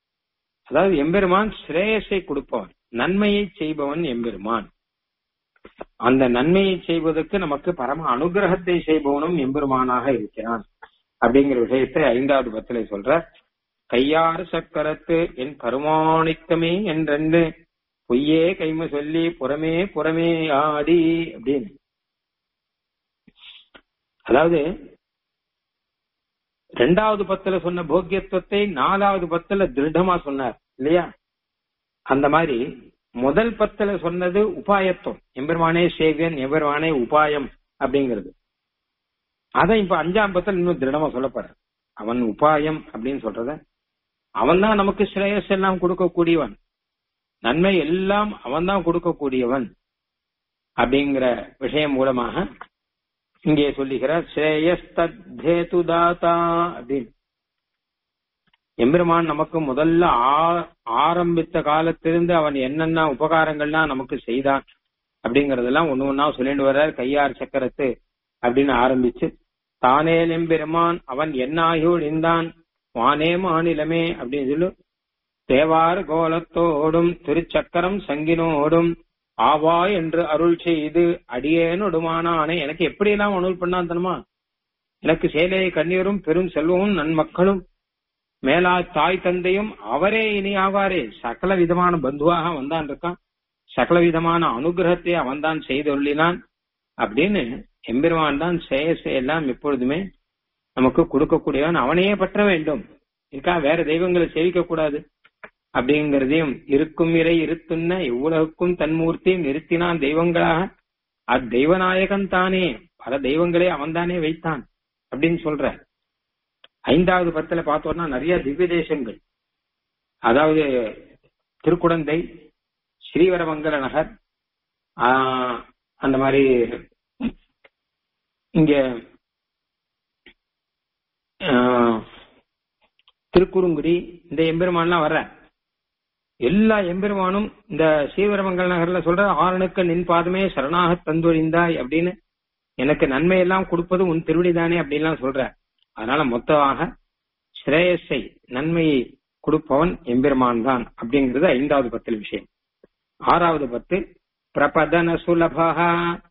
[SPEAKER 1] அதாவது எம்பெருமான் ஸ்ரேயஸை கொடுப்பவன் நன்மையை செய்பவன் எம்பெருமான் அந்த நன்மையை செய்வதற்கு நமக்கு பரம அனுகிரகத்தை செய்பவனும் எம்பெருமானாக இருக்கிறான் அப்படிங்கிற விஷயத்தை ஐந்தாவது பத்தில சொல்ற கையாறு சக்கரத்து என் கருமாணிக்கமே என்றென்று பொய்யே கைம சொல்லி புறமே புறமே ஆடி அப்படின்னு அதாவது ரெண்டாவது பத்துல சொன்ன போக்கியத்துவத்தை நாலாவது பத்துல திருடமா சொன்னார் இல்லையா அந்த மாதிரி முதல் பத்துல சொன்னது உபாயத்துவம் எம்பெருமானே சேவியன் எம்பெருமானே உபாயம் அப்படிங்கிறது அதான் இப்ப அஞ்சாம் பத்துல இன்னும் திருடமா சொல்லப்படுற அவன் உபாயம் அப்படின்னு சொல்றத அவன் தான் நமக்கு ஸ்ரேயஸ் எல்லாம் கொடுக்கக்கூடியவன் நன்மை எல்லாம் அவன் தான் கொடுக்கக்கூடியவன் அப்படிங்கிற விஷயம் மூலமாக இங்கே சொல்லுகிறார் ஸ்ரேயஸ்தேது தாத்தா அப்படின்னு எம்பெருமான் நமக்கு முதல்ல ஆரம்பித்த காலத்திலிருந்து அவன் என்னென்ன உபகாரங்கள்லாம் நமக்கு செய்தான் அப்படிங்கறதெல்லாம் ஒண்ணு ஒன்னா சொல்லிட்டு வர்றார் கையார் சக்கரத்து அப்படின்னு ஆரம்பிச்சு தானே எம்பெருமான் அவன் என்னாயுள் இந்தான் வானே மாநிலமே அப்படின்னு சொல்லு தேவார் கோலத்தோடும் திருச்சக்கரம் சங்கினோடும் ஆவா என்று அருள் செய்து அடியேனொடுமானானே எனக்கு எப்படியெல்லாம் அருள் பண்ணான் தனமா எனக்கு சேலையை கண்ணீரும் பெரும் செல்வமும் நன்மக்களும் மேலா தாய் தந்தையும் அவரே இனி ஆவாரே சகல விதமான பந்துவாக வந்தான் இருக்கான் சகல விதமான அனுகிரகத்தை அவன் தான் செய்தொள்ளினான் அப்படின்னு எம்பெருமான் தான் சேய எல்லாம் எப்பொழுதுமே நமக்கு கொடுக்கக்கூடியவன் அவனையே பற்ற வேண்டும் இருக்கா வேற தெய்வங்களை சேவிக்க கூடாது அப்படிங்கிறதையும் இருக்கும் இறை இருத்துன்ன இவ்வுலகுக்கும் தன்மூர்த்தி நிறுத்தினான் தெய்வங்களாக அத்தெய்வநாயகன் தானே பல தெய்வங்களே அவன் தானே வைத்தான் அப்படின்னு சொல்ற ஐந்தாவது பத்துல பார்த்தோம்னா நிறைய திவ்ய தேசங்கள் அதாவது திருக்குடந்தை ஸ்ரீவரமங்கல நகர் அந்த மாதிரி இங்க திருக்குறுங்குடி இந்த எம்பெருமான்லாம் வர்ற எல்லா எம்பெருமானும் இந்த ஸ்ரீவரமங்கல் நகர்ல சொல்ற ஆரணுக்கு நின் பாதமே சரணாக தந்தொழிந்தாய் அப்படின்னு எனக்கு நன்மை எல்லாம் கொடுப்பது உன் திருவிடிதானே அப்படின்லாம் சொல்ற அதனால மொத்தமாக ஸ்ரேயஸை நன்மையை கொடுப்பவன் எம்பெருமான் தான் அப்படிங்கிறது ஐந்தாவது பத்தில் விஷயம் ஆறாவது பத்து பிரபதன சுலபகா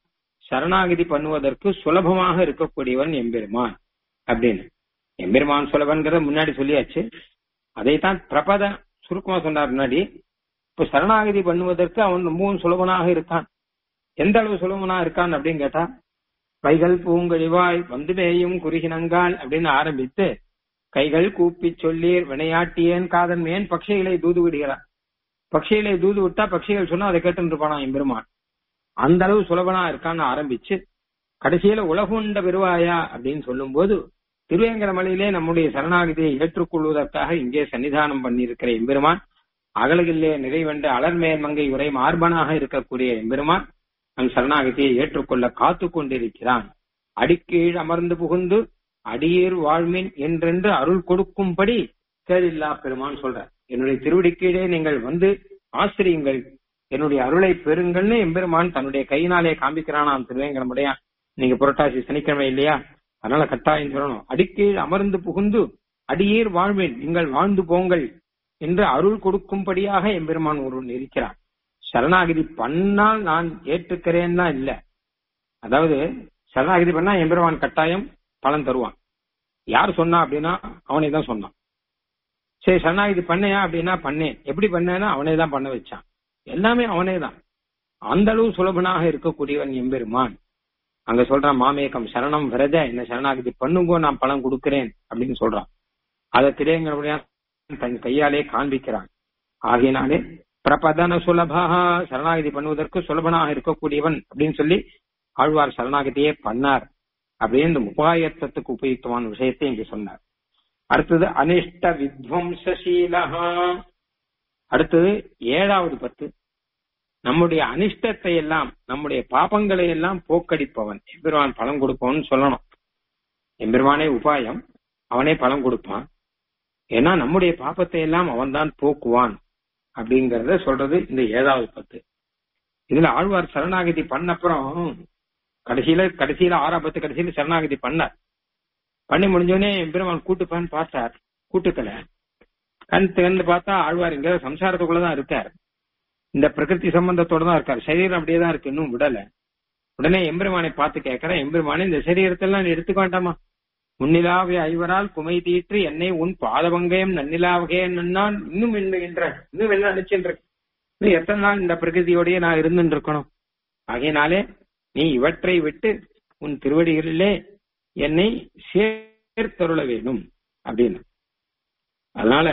[SPEAKER 1] சரணாகிதி பண்ணுவதற்கு சுலபமாக இருக்கக்கூடியவன் எம்பெருமான் அப்படின்னு எம்பெருமான் சுலபன்கிறத முன்னாடி சொல்லியாச்சு அதைத்தான் பிரபத சுருக்கமா சொன்னார் முன்னாடி இப்ப சரணாகதி பண்ணுவதற்கு அவன் ரொம்பவும் சுலபனாக இருக்கான் எந்த அளவு சுலபனா இருக்கான் அப்படின்னு கேட்டா கைகள் பூங்கழிவாய் வந்து மேயும் குறுகினங்கால் அப்படின்னு ஆரம்பித்து கைகள் கூப்பி சொல்லீர் வினையாட்டியேன் காதன் மேன் பட்சிகளை தூது விடுகிறான் பட்சிகளை தூது விட்டா பட்சிகள் சொன்னா அதை கேட்டு இருப்பானா எம்பெருமான் அந்த அளவு சுலபனா இருக்கான்னு ஆரம்பிச்சு கடைசியில உலகுண்ட பெருவாயா அப்படின்னு சொல்லும் போது திருவேங்கடமலையிலே நம்முடைய சரணாகதியை ஏற்றுக்கொள்வதற்காக இங்கே சன்னிதானம் பண்ணியிருக்கிற எம்பெருமான் அகலகில்லே நிறைவென்ற அலர்மேல் மங்கை உரை மார்பனாக இருக்கக்கூடிய எம்பெருமான் நம் சரணாகதியை ஏற்றுக்கொள்ள காத்து கொண்டிருக்கிறான் அடிக்கீழ் அமர்ந்து புகுந்து அடியேர் வாழ்மின் என்றென்று அருள் கொடுக்கும்படி கேளில்லா பெருமான் சொல்ற என்னுடைய திருவடிக்கீழே நீங்கள் வந்து ஆசிரியுங்கள் என்னுடைய அருளை பெறுங்கள்னு எம்பெருமான் தன்னுடைய கையினாலே காண்பிக்கிறானாம் திருவேங்கடமுடையா நீங்க புரட்டாசி சனிக்கிழமை இல்லையா அதனால கட்டாயம் சொல்லணும் அடிக்கீழ் அமர்ந்து புகுந்து அடியேர் வாழ்வேன் நீங்கள் வாழ்ந்து போங்கள் என்று அருள் கொடுக்கும்படியாக எம்பெருமான் ஒருவன் இருக்கிறான் சரணாகிதி பண்ணால் நான் ஏற்றுக்கிறேன்னா இல்ல அதாவது சரணாகிதி பண்ணா எம்பெருமான் கட்டாயம் பலன் தருவான் யார் சொன்னா அப்படின்னா அவனே தான் சொன்னான் சரி சரணாகிதி பண்ணையா அப்படின்னா பண்ணேன் எப்படி பண்ணேன்னா அவனே தான் பண்ண வச்சான் எல்லாமே அவனே தான் அந்த அளவு சுலபனாக இருக்கக்கூடியவன் எம்பெருமான் அங்க சொல்றான் மாமேகம் சரணம் விரத என்ன சரணாகதி பண்ணுங்கோ நான் பலன் கொடுக்கிறேன் அப்படின்னு சொல்றான் அதை திரையங்களுடைய தன் கையாலே காண்பிக்கிறான் ஆகையினாலே பிரபதன சுலபா சரணாகதி பண்ணுவதற்கு சுலபனாக இருக்கக்கூடியவன் அப்படின்னு சொல்லி ஆழ்வார் சரணாகதியே பண்ணார் அப்படின்னு இந்த உபாயத்தத்துக்கு உபயுக்தமான விஷயத்தை இங்க சொன்னார் அடுத்தது அனிஷ்ட வித்வம்சீலஹா அடுத்தது ஏழாவது பத்து நம்முடைய அனிஷ்டத்தை எல்லாம் நம்முடைய பாபங்களை எல்லாம் போக்கடிப்பவன் எம்பெருமான் பலம் கொடுப்பவன் சொல்லணும் எம்பெருமானே உபாயம் அவனே பலம் கொடுப்பான் ஏன்னா நம்முடைய பாப்பத்தை எல்லாம் அவன்தான் போக்குவான் அப்படிங்கறத சொல்றது இந்த ஏழாவது பத்து இதுல ஆழ்வார் சரணாகதி பண்ண அப்புறம் கடைசியில கடைசியில ஆறாம் பத்து கடைசியில சரணாகதி பண்ணார் பண்ணி முடிஞ்சோடனே எம்பெருமான் கூட்டுப்பான்னு பார்த்தார் கூட்டுக்கல கண் திறந்து பார்த்தா ஆழ்வார் இங்க சம்சாரத்துக்குள்ளதான் இருக்கார் இந்த பிரகிருதி சம்பந்தத்தோட தான் இருக்கார் சரீரம் அப்படியே தான் இருக்கு இன்னும் விடல உடனே எம்பெருமானை பார்த்து கேட்கிறேன் எம்பெருமானே இந்த சரீரத்தெல்லாம் நீ எடுத்துக்க வேண்டாமா முன்னிலாவை ஐவரால் குமை தீற்று என்னை உன் பாதவங்கயம் நன்னிலாவகையன் நன்னான் இன்னும் என்னகின்ற இன்னும் என்ன நினைச்சுன்ற இன்னும் எத்தனை நாள் இந்த பிரகிருதியோடய நான் இருந்துட்டு இருக்கணும் ஆகையினாலே நீ இவற்றை விட்டு உன் திருவடிகளிலே என்னை சேர்த்தருள வேணும் அப்படின்னு அதனால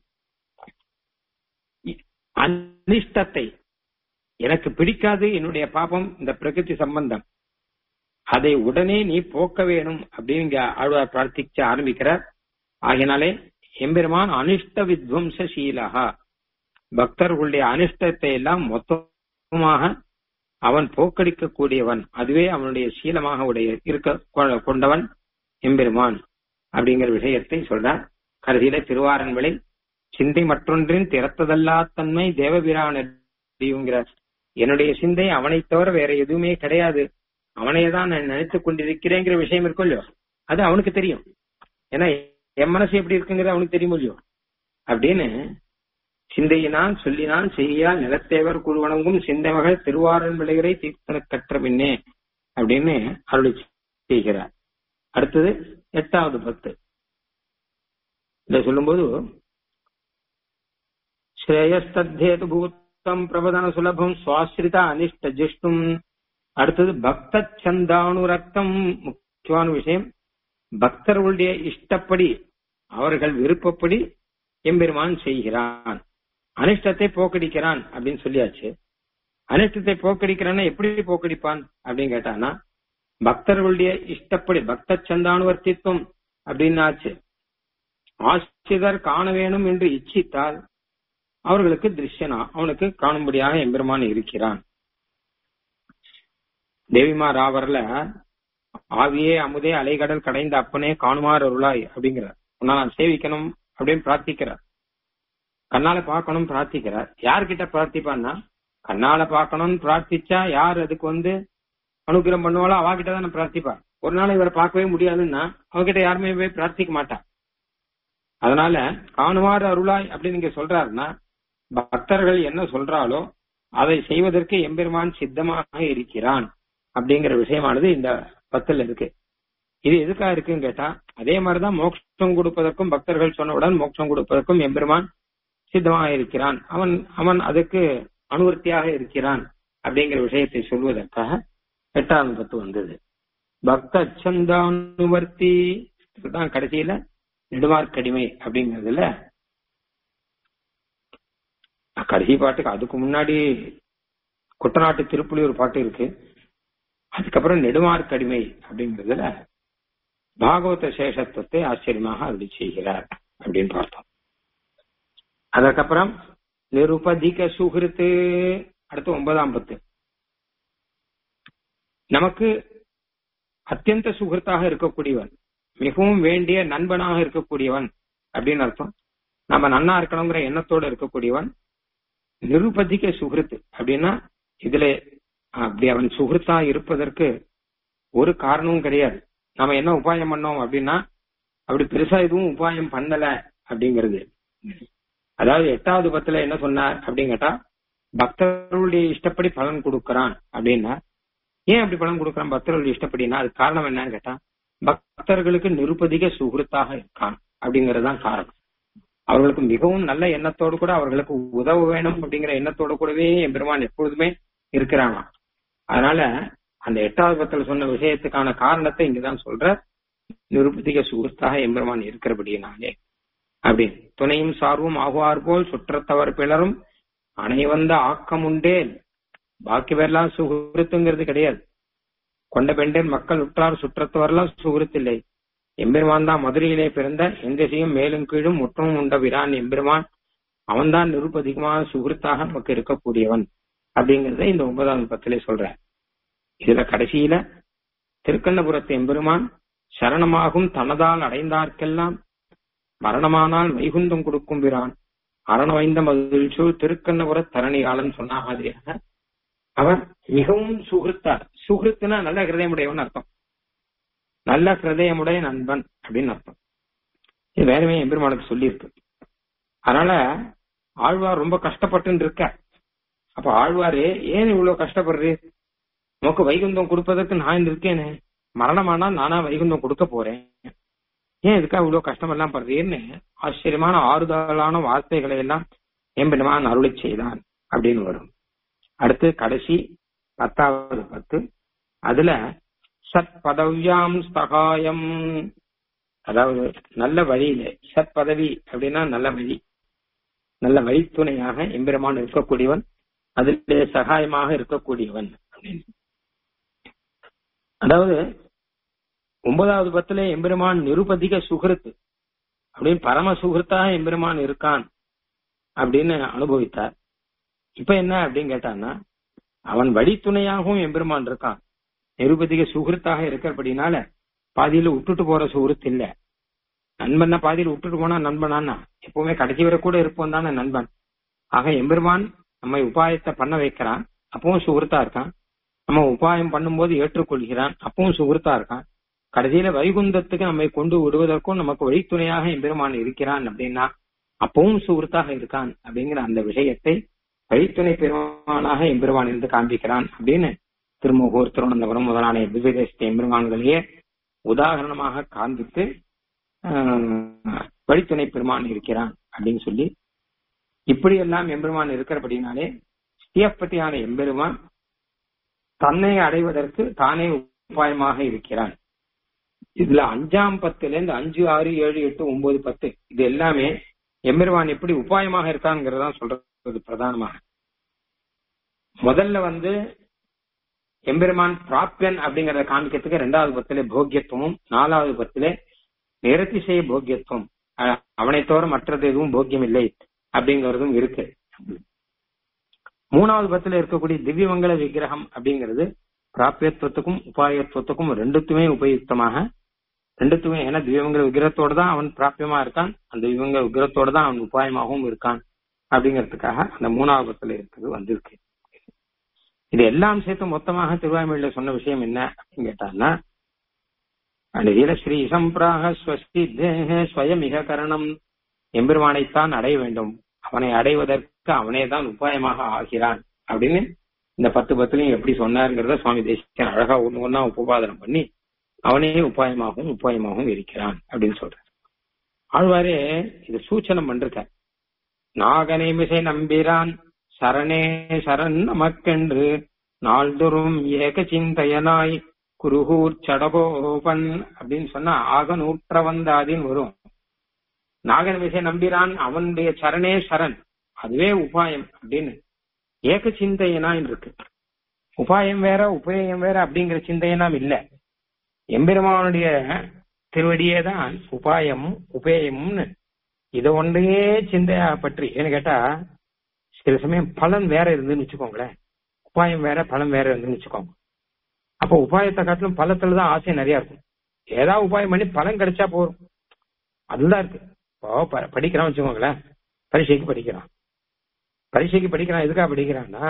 [SPEAKER 1] இ- அனிஷ்டத்தை எனக்கு பிடிக்காது என்னுடைய பாபம் இந்த பிரகிருதி சம்பந்தம் அதை உடனே நீ போக்க வேணும் அப்படின்னு இங்க ஆழ்வார் பிரார்த்திக்க ஆரம்பிக்கிறார் ஆகினாலே எம்பெருமான் அனிஷ்ட வித்வம்சீலகா பக்தர்களுடைய அனிஷ்டத்தை எல்லாம் மொத்தமாக அவன் போக்கடிக்க கூடியவன் அதுவே அவனுடைய சீலமாக உடைய இருக்க கொ- கொண்டவன் எம்பெருமான் அப்படிங்கிற விஷயத்தை சொல்றார் கருதியில திருவாரன்களில் சிந்தை மற்றொன்றின் திறத்ததல்லா தன்மை தேவபிரானுங்கிறார் என்னுடைய சிந்தை அவனை தவிர வேற எதுவுமே கிடையாது அவனையே தான் நான் நினைத்துக் கொண்டிருக்கிறேங்கிற விஷயம் இருக்கும் இல்லையோ அது அவனுக்கு தெரியும் ஏன்னா என் மனசு எப்படி இருக்குங்கிறது அவனுக்கு தெரியும் இல்லையோ அப்படின்னு சிந்தையினால் சொல்லினால் செய்யால் நிலத்தேவர் குழுவணங்கும் சிந்தைமகள் திருவாரன் விளையரை தீர்த்தன கற்ற பின்னே அப்படின்னு அருளி செய்கிறார் அடுத்தது எட்டாவது பத்து இத சொல்லும்போது ஸ்ரேயஸ்தேது பூத்தம் பிரபதன சுலபம் சுவாசிரித அனிஷ்ட ஜிஷ்டும் அடுத்தது பக்த சந்தானுரக்தம் முக்கியமான விஷயம் பக்தர்களுடைய இஷ்டப்படி அவர்கள் விருப்பப்படி எம்பெருமான் செய்கிறான் அனிஷ்டத்தை போக்கடிக்கிறான் அப்படின்னு சொல்லியாச்சு அனிஷ்டத்தை போக்கடிக்கிறான்னா எப்படி போக்கடிப்பான் அப்படின்னு கேட்டானா பக்தர்களுடைய இஷ்டப்படி பக்த சந்தானுவர்த்தித்துவம் அப்படின்னாச்சு ஆசிரியர் காண வேணும் என்று இச்சித்தால் அவர்களுக்கு திருஷ்யனா அவனுக்கு காணும்படியாக எம்பெருமான் இருக்கிறான் தேவிமா ராவர்ல ஆவியே அமுதே அலைகடல் கடைந்த அப்பனே காணுமாறு அருளாய் அப்படிங்கிறார் உன்னை நான் சேவிக்கணும் அப்படின்னு பிரார்த்திக்கிறார் கண்ணால பார்க்கணும் பிரார்த்திக்கிறார் யார்கிட்ட பிரார்த்திப்பான்னா கண்ணால பார்க்கணும்னு பிரார்த்திச்சா யார் அதுக்கு வந்து அனுகிரகம் பண்ணுவாளோ அவகிட்ட தான் பிரார்த்திப்பா ஒரு நாள் இவரை பார்க்கவே முடியாதுன்னா அவகிட்ட யாருமே போய் பிரார்த்திக்க மாட்டா அதனால காணுமாறு அருளாய் அப்படின்னு நீங்க சொல்றாருன்னா பக்தர்கள் என்ன சொல்றாலோ அதை செய்வதற்கு எம்பெருமான் சித்தமாக இருக்கிறான் அப்படிங்கிற விஷயமானது இந்த பத்துல இருக்கு இது எதுக்காக இருக்குன்னு கேட்டா அதே மாதிரிதான் மோட்சம் கொடுப்பதற்கும் பக்தர்கள் சொன்னவுடன் மோட்சம் கொடுப்பதற்கும் எம்பெருமான் சித்தமாக இருக்கிறான் அவன் அவன் அதுக்கு அனுவர்த்தியாக இருக்கிறான் அப்படிங்கிற விஷயத்தை சொல்வதற்காக எட்டாவது பத்து வந்தது பக்த சந்தானுவர்த்தி இதுதான் கடைசியில நெடுமார்க்கடிமை அப்படிங்கறதுல கடைசி பாட்டுக்கு அதுக்கு முன்னாடி குட்டநாட்டு திருப்புலி ஒரு பாட்டு இருக்கு அதுக்கப்புறம் நெடுமார்க்கடிமை அப்படிங்கறதுல பாகவத சேஷத்துவத்தை ஆச்சரியமாக அருளி செய்கிறார் அப்படின்னு பார்த்தோம் அதற்கப்புறம் நிருபதிக சுகிருத்து அடுத்து ஒன்பதாம் பத்து நமக்கு அத்தியந்த சுகிருத்தாக இருக்கக்கூடியவன் மிகவும் வேண்டிய நண்பனாக இருக்கக்கூடியவன் அப்படின்னு அர்த்தம் நம்ம நன்னா இருக்கணுங்கிற எண்ணத்தோட இருக்கக்கூடியவன் நிருபதிக சுகிருத்து அப்படின்னா இதுல அப்படி அவன் சுகிருத்தா இருப்பதற்கு ஒரு காரணமும் கிடையாது நாம என்ன உபாயம் பண்ணோம் அப்படின்னா அப்படி பெருசா எதுவும் உபாயம் பண்ணல அப்படிங்கிறது அதாவது எட்டாவது பத்துல என்ன சொன்னார் அப்படின்னு கேட்டா பக்தர்களுடைய இஷ்டப்படி பலன் கொடுக்கறான் அப்படின்னா ஏன் அப்படி பலன் கொடுக்கறான் பக்தர்களுடைய இஷ்டப்படினா அது காரணம் என்னன்னு கேட்டா பக்தர்களுக்கு நிருபதிக சுகிருத்தாக இருக்கான் அப்படிங்கறதுதான் காரணம் அவர்களுக்கு மிகவும் நல்ல எண்ணத்தோடு கூட அவர்களுக்கு உதவ வேணும் அப்படிங்கிற எண்ணத்தோடு கூடவே என் பெருமான் எப்பொழுதுமே இருக்கிறானா அதனால அந்த எட்டாவது பத்துல சொன்ன விஷயத்துக்கான காரணத்தை இங்கதான் சொல்ற நிருபதிக சுகிருத்தாக எம்பெருமான் இருக்கிறபடியினாலே அப்படி துணையும் சார்வும் ஆகுவார் போல் சுற்றத்தவர் பிளரும் அணை வந்த ஆக்கம் உண்டேன் பாக்கி பேர்லாம் சுகிருத்துங்கிறது கிடையாது கொண்ட பெண்டேன் மக்கள் உற்றார் சுற்றத்தவரெல்லாம் சுகிருத்தில்லை எம்பெருமான் தான் மதுரையிலே பிறந்த எங்கசையும் மேலும் கீழும் முற்றமும் உண்ட விரான் எம்பெருமான் அவன்தான் நிருபதிகமான சுகிருத்தாக நமக்கு இருக்கக்கூடியவன் அப்படிங்கறத இந்த ஒன்பதாவது பத்திலே சொல்ற இதுல கடைசியில திருக்கண்ணபுரத்து எம்பெருமான் சரணமாகும் தனதால் அடைந்தார்க்கெல்லாம் மரணமானால் வைகுந்தம் கொடுக்கும் பிரான் அரண வைந்த மகிழ்ச்சூர் திருக்கண்ணபுர தரணியாளன் சொன்ன மாதிரியாக அவர் மிகவும் சுகிருத்தார் சுகிருத்துனா நல்ல ஹிருதயமுடையவன் அர்த்தம் நல்ல ஹிருதயமுடைய நண்பன் அப்படின்னு அர்த்தம் இது வேறமே எம்பெருமானுக்கு சொல்லியிருக்கு அதனால ஆழ்வார் ரொம்ப கஷ்டப்பட்டு இருக்க அப்ப ஆழ்வாரே ஏன் இவ்வளவு கஷ்டப்படுறீர் உனக்கு வைகுந்தம் கொடுப்பதற்கு நான் இருக்கேனே மரணமானா நானா வைகுந்தம் கொடுக்க போறேன் ஏன் இதுக்காக இவ்வளவு கஷ்டமெல்லாம் படுறீர்னு ஆச்சரியமான ஆறுதலான வார்த்தைகளை எல்லாம் எம்பெருமான் அருளை செய்தான் அப்படின்னு வரும் அடுத்து கடைசி பத்தாவது பத்து அதுல சத் பதவியாம் ஸ்தகாயம் அதாவது நல்ல வழியில சத் பதவி அப்படின்னா நல்ல வழி நல்ல வழித்துணையாக எம்பெருமான் இருக்கக்கூடியவன் அதிலே சகாயமாக இருக்கக்கூடியவன் அப்படின்னு அதாவது ஒன்பதாவது பத்துல எம்பெருமான் நிருபதிக சுகிருத்து அப்படின்னு பரம சுகிருத்தாக எம்பெருமான் இருக்கான் அப்படின்னு அனுபவித்தார் இப்ப என்ன அப்படின்னு கேட்டான்னா அவன் வழித்துணையாகவும் எம்பெருமான் இருக்கான் நிருபதிக சுகிருத்தாக இருக்கிறபடினால பாதியில விட்டுட்டு போற சுகிருத்து இல்ல நண்பன்னா பாதியில விட்டுட்டு போனா நண்பனான்னா எப்பவுமே கடைசி வரை கூட இருப்போம் தானே நண்பன் ஆக எம்பெருமான் நம்மை உபாயத்தை பண்ண வைக்கிறான் அப்பவும் சுகிருத்தா இருக்கான் நம்ம உபாயம் பண்ணும்போது ஏற்றுக்கொள்கிறான் அப்பவும் சுகிருத்தா இருக்கான் கடைசியில வைகுந்தத்துக்கு நம்மை கொண்டு விடுவதற்கும் நமக்கு வழித்துணையாக எம்பெருமான் இருக்கிறான் அப்படின்னா அப்பவும் சுகிருத்தாக இருக்கான் அப்படிங்கிற அந்த விஷயத்தை வழித்துணை பெருமானாக எம்பெருமான் இருந்து காண்பிக்கிறான் அப்படின்னு திருமுகூர் திருவனந்தபுரம் முதலான திவ்யதேச எம்பெருமான்களையே உதாரணமாக காண்பித்து வழித்துணை பெருமான் இருக்கிறான் அப்படின்னு சொல்லி இப்படி எல்லாம் எம்பெருமான் இருக்கிறபடினாலே ஸ்ரீயப்பட்டியான எம்பெருமான் தன்னை அடைவதற்கு தானே உபாயமாக இருக்கிறான் இதுல அஞ்சாம் பத்துல இருந்து அஞ்சு ஆறு ஏழு எட்டு ஒன்பது பத்து இது எல்லாமே எம்பெருமான் எப்படி உபாயமாக இருக்காங்கிறதான் சொல்றது பிரதானமாக முதல்ல வந்து எம்பெருமான் பிராப்யன் அப்படிங்கறத காமிக்கிறதுக்கு ரெண்டாவது பத்திலே போக்கியத்துவமும் நாலாவது பத்திலே நிரதிசய போக்கியத்துவம் அவனை தவிர மற்றது எதுவும் போக்கியம் இல்லை அப்படிங்கறதும் இருக்கு மூணாவது பத்துல இருக்கக்கூடிய திவ்யமங்கல விக்கிரகம் அப்படிங்கிறது பிராபியத்துவத்துக்கும் உபாயத்துவத்துக்கும் ரெண்டுத்துமே உபயுக்தமாக ரெண்டுத்துமே ஏன்னா திவ்யமங்கல விக்கிரகத்தோட தான் அவன் பிராபியமா இருக்கான் அந்த திவ்யமங்கல விக்கிரகத்தோட தான் அவன் உபாயமாகவும் இருக்கான் அப்படிங்கிறதுக்காக அந்த மூணாவது பத்துல இருக்கிறது வந்திருக்கு இது எல்லாம் சேர்த்து மொத்தமாக திருவாய்மொழியில சொன்ன விஷயம் என்ன அப்படின்னு கேட்டான்னா அநிதியில ஸ்ரீ சம்பிராக ஸ்வஸ்தி தேக ஸ்வயமிக கரணம் எம்பெருமானைத்தான் அடைய வேண்டும் அவனை அடைவதற்கு அவனே தான் உபாயமாக ஆகிறான் அப்படின்னு இந்த பத்து பத்துலையும் எப்படி சொன்னாருங்கிறத சுவாமி தேசிகன் அழகா ஒண்ணு ஒன்னா உபபாதனம் பண்ணி அவனே உபாயமாகவும் உபாயமாகவும் இருக்கிறான் அப்படின்னு சொல்றார் ஆழ்வாரே இது சூச்சனம் பண்ருக்க நாகநேமிசை நம்பிரான் சரணே சரண் நமக்கென்று நாள்தோறும் ஏக சிந்தையனாய் குருகூர் சடகோபன் அப்படின்னு சொன்னா ஆக நூற்ற வந்தாதின்னு வரும் நாகன் விஷய நம்பிரான் அவனுடைய சரணே சரண் அதுவே உபாயம் அப்படின்னு ஏக சிந்தையனான் இருக்கு உபாயம் வேற உபயம் வேற அப்படிங்கிற சிந்தையனாம் இல்ல எம்பெருமானுடைய திருவடியே தான் உபாயம் உபேயம்னு இதை ஒன்றையே சிந்தையா பற்றி ஏன்னு கேட்டா சில சமயம் பலன் வேற இருந்துன்னு வச்சுக்கோங்களேன் உபாயம் வேற பலன் வேற இருந்துன்னு வச்சுக்கோங்க அப்ப உபாயத்தை காட்டிலும் பலத்துலதான் ஆசை நிறைய இருக்கும் ஏதாவது உபாயம் பண்ணி பலன் கிடைச்சா போறோம் அதுதான் இருக்கு இப்போ படிக்கிறான் வச்சுக்கோங்களேன் பரீட்சைக்கு படிக்கிறான் பரீட்சைக்கு படிக்கிறான் எதுக்காக படிக்கிறான்னா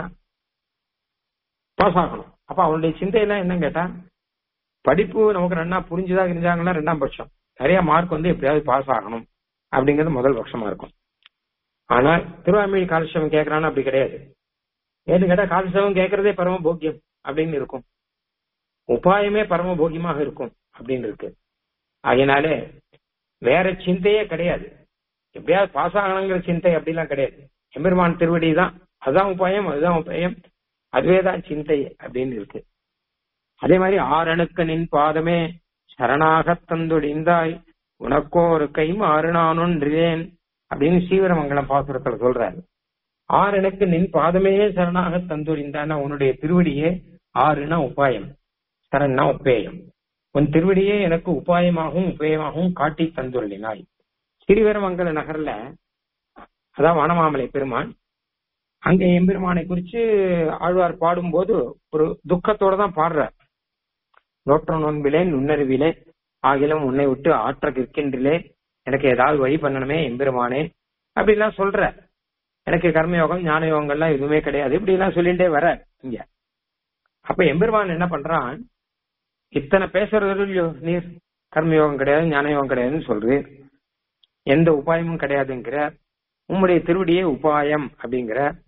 [SPEAKER 1] பாஸ் ஆகணும் அப்ப அவனுடைய சிந்தையெல்லாம் என்னன்னு கேட்டா படிப்பு நமக்கு ரெண்டா புரிஞ்சுதா இருந்தாங்கன்னா ரெண்டாம் பட்சம் நிறைய மார்க் வந்து எப்படியாவது பாஸ் ஆகணும் அப்படிங்கிறது முதல் பட்சமா இருக்கும் ஆனா திருவாமொழி காலட்சேபம் கேட்கறான்னு அப்படி கிடையாது ஏன்னு கேட்டா காலட்சேபம் கேட்கறதே பரம போக்கியம் அப்படின்னு இருக்கும் உபாயமே பரம போக்கியமாக இருக்கும் அப்படின்னு இருக்கு அதனாலே வேற சிந்தையே கிடையாது எப்படியாவது பாஸ் ஆகணுங்கிற சிந்தை அப்படிலாம் கிடையாது எம்பெருமான் திருவடி தான் அதுதான் உபாயம் அதுதான் உபாயம் அதுவே தான் சிந்தை அப்படின்னு இருக்கு அதே மாதிரி ஆறணுக்கு நின் பாதமே சரணாக தந்துடிந்தாய் உனக்கோ ஒரு கை மாறு நானொன்றிலேன் அப்படின்னு சீவரமங்கலம் பாசுரத்துல சொல்றாரு ஆறனுக்கு நின் பாதமே சரணாக தந்துடிந்தான்னா உன்னுடைய திருவடியே ஆறுனா உபாயம் சரண்னா உபேயம் உன் திருவடியே எனக்கு உபாயமாகவும் உபயமாகவும் காட்டி தந்துள்ளினாய் ஸ்ரீவரமங்கல நகர்ல அதான் வனமாமலை பெருமான் அங்க எம்பெருமானை குறிச்சு ஆழ்வார் பாடும்போது ஒரு துக்கத்தோட தான் பாடுறார் நோற்ற நோன்பிலே நுண்ணறிவிலே ஆகிலும் உன்னை விட்டு ஆற்ற கிற்கின்றிலே எனக்கு ஏதாவது வழி பண்ணணுமே எம்பெருமானே அப்படிலாம் சொல்ற எனக்கு கர்மயோகம் ஞான யோகங்கள்லாம் எதுவுமே கிடையாது இப்படி எல்லாம் சொல்லிட்டே வர இங்க அப்ப எம்பெருமான் என்ன பண்றான் இத்தனை பேசுறது இல்லையோ நீர் கர்மயோகம் கிடையாது ஞான யோகம் கிடையாதுன்னு சொல்றீ எந்த உபாயமும் கிடையாதுங்கிற உம்முடைய திருவடியே உபாயம் அப்படிங்கிற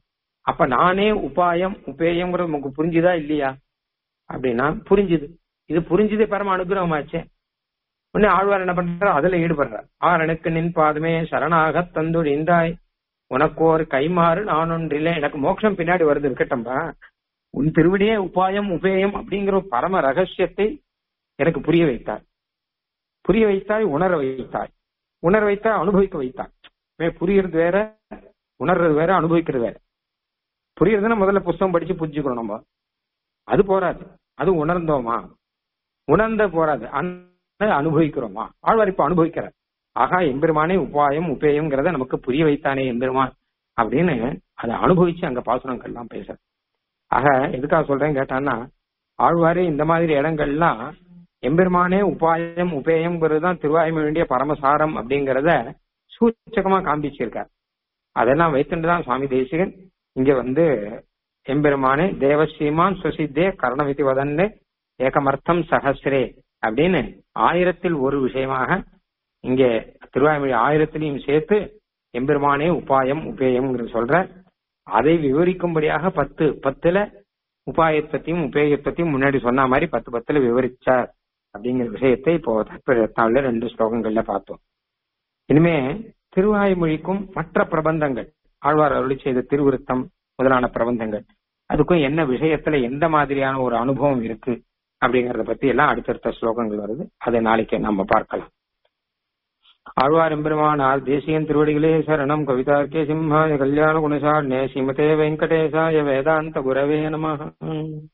[SPEAKER 1] அப்ப நானே உபாயம் உபேயம்ங்கிறது நமக்கு புரிஞ்சுதா இல்லையா அப்படின்னா புரிஞ்சுது இது புரிஞ்சுது பரம அனுகிரகமாச்சே உடனே ஆழ்வார் என்ன பண்றார் அதுல ஈடுபடுறார் ஆரனுக்கு நின் பாதமே சரணாக தந்துழிந்தாய் உனக்கோர் கைமாறு நான் ஒன்றில்லை எனக்கு மோட்சம் பின்னாடி வருது இருக்கட்டம்பா உன் திருவிடியே உபாயம் உபேயம் அப்படிங்கிற ஒரு பரம ரகசியத்தை எனக்கு புரிய வைத்தார் புரிய வைத்தாய் உணர வைத்தாய் உணர வைத்தாய் அனுபவிக்க வைத்தாய் மே புரியறது வேற உணர்றது வேற அனுபவிக்கிறது வேற புரியறதுன்னா முதல்ல புஸ்தகம் படிச்சு புரிஞ்சுக்கணும் நம்ம அது போராது அது உணர்ந்தோமா உணர்ந்த போராது அந்த அனுபவிக்கிறோமா ஆழ்வார் இப்ப அனுபவிக்கிறார் ஆகா எம்பெருமானே உபாயம் உபேயம்ங்கிறத நமக்கு புரிய வைத்தானே எம்பெருமான் அப்படின்னு அதை அனுபவிச்சு அங்க பாசுரங்கள்லாம் பேச ஆக எதுக்காக சொல்றேன் கேட்டான்னா ஆழ்வாரே இந்த மாதிரி இடங்கள்லாம் எம்பெருமானே உபாயம் உபேயம்ங்கிறது தான் திருவாய்மொழி வேண்டிய பரமசாரம் அப்படிங்கிறத சூச்சகமா காண்பிச்சிருக்கார் அதெல்லாம் வைத்துட்டு தான் சுவாமி தேசிகன் இங்க வந்து எம்பெருமானே தேவஸ்ரீமான் சுசித்தே கர்ணவிதி வதன்னு ஏகமர்த்தம் சஹசிரே அப்படின்னு ஆயிரத்தில் ஒரு விஷயமாக இங்கே திருவாய்மொழி ஆயிரத்திலையும் சேர்த்து எம்பெருமானே உபாயம் உபேயம் சொல்ற அதை விவரிக்கும்படியாக பத்து பத்துல உபாயத்தையும் உபேயத்தையும் முன்னாடி சொன்ன மாதிரி பத்து பத்துல விவரிச்சார் அப்படிங்கிற விஷயத்தை இப்போ தற்ப ரெண்டு ஸ்லோகங்கள்ல பார்த்தோம் இனிமே திருவாய்மொழிக்கும் மற்ற பிரபந்தங்கள் ஆழ்வார் அருளி செய்த திருவிருத்தம் முதலான பிரபந்தங்கள் அதுக்கும் என்ன விஷயத்துல எந்த மாதிரியான ஒரு அனுபவம் இருக்கு அப்படிங்கறத பத்தி எல்லாம் அடுத்தடுத்த ஸ்லோகங்கள் வருது அதை நாளைக்கு நம்ம பார்க்கலாம் ஆழ்வார் எம்பெருமானார் தேசியன் திருவடிகளே சரணம் கவிதார்க்கே சிம்ஹாய கல்யாண குணசாட்னே ஸ்ரீமதே வெங்கடேசாய வேதாந்த குரவே நம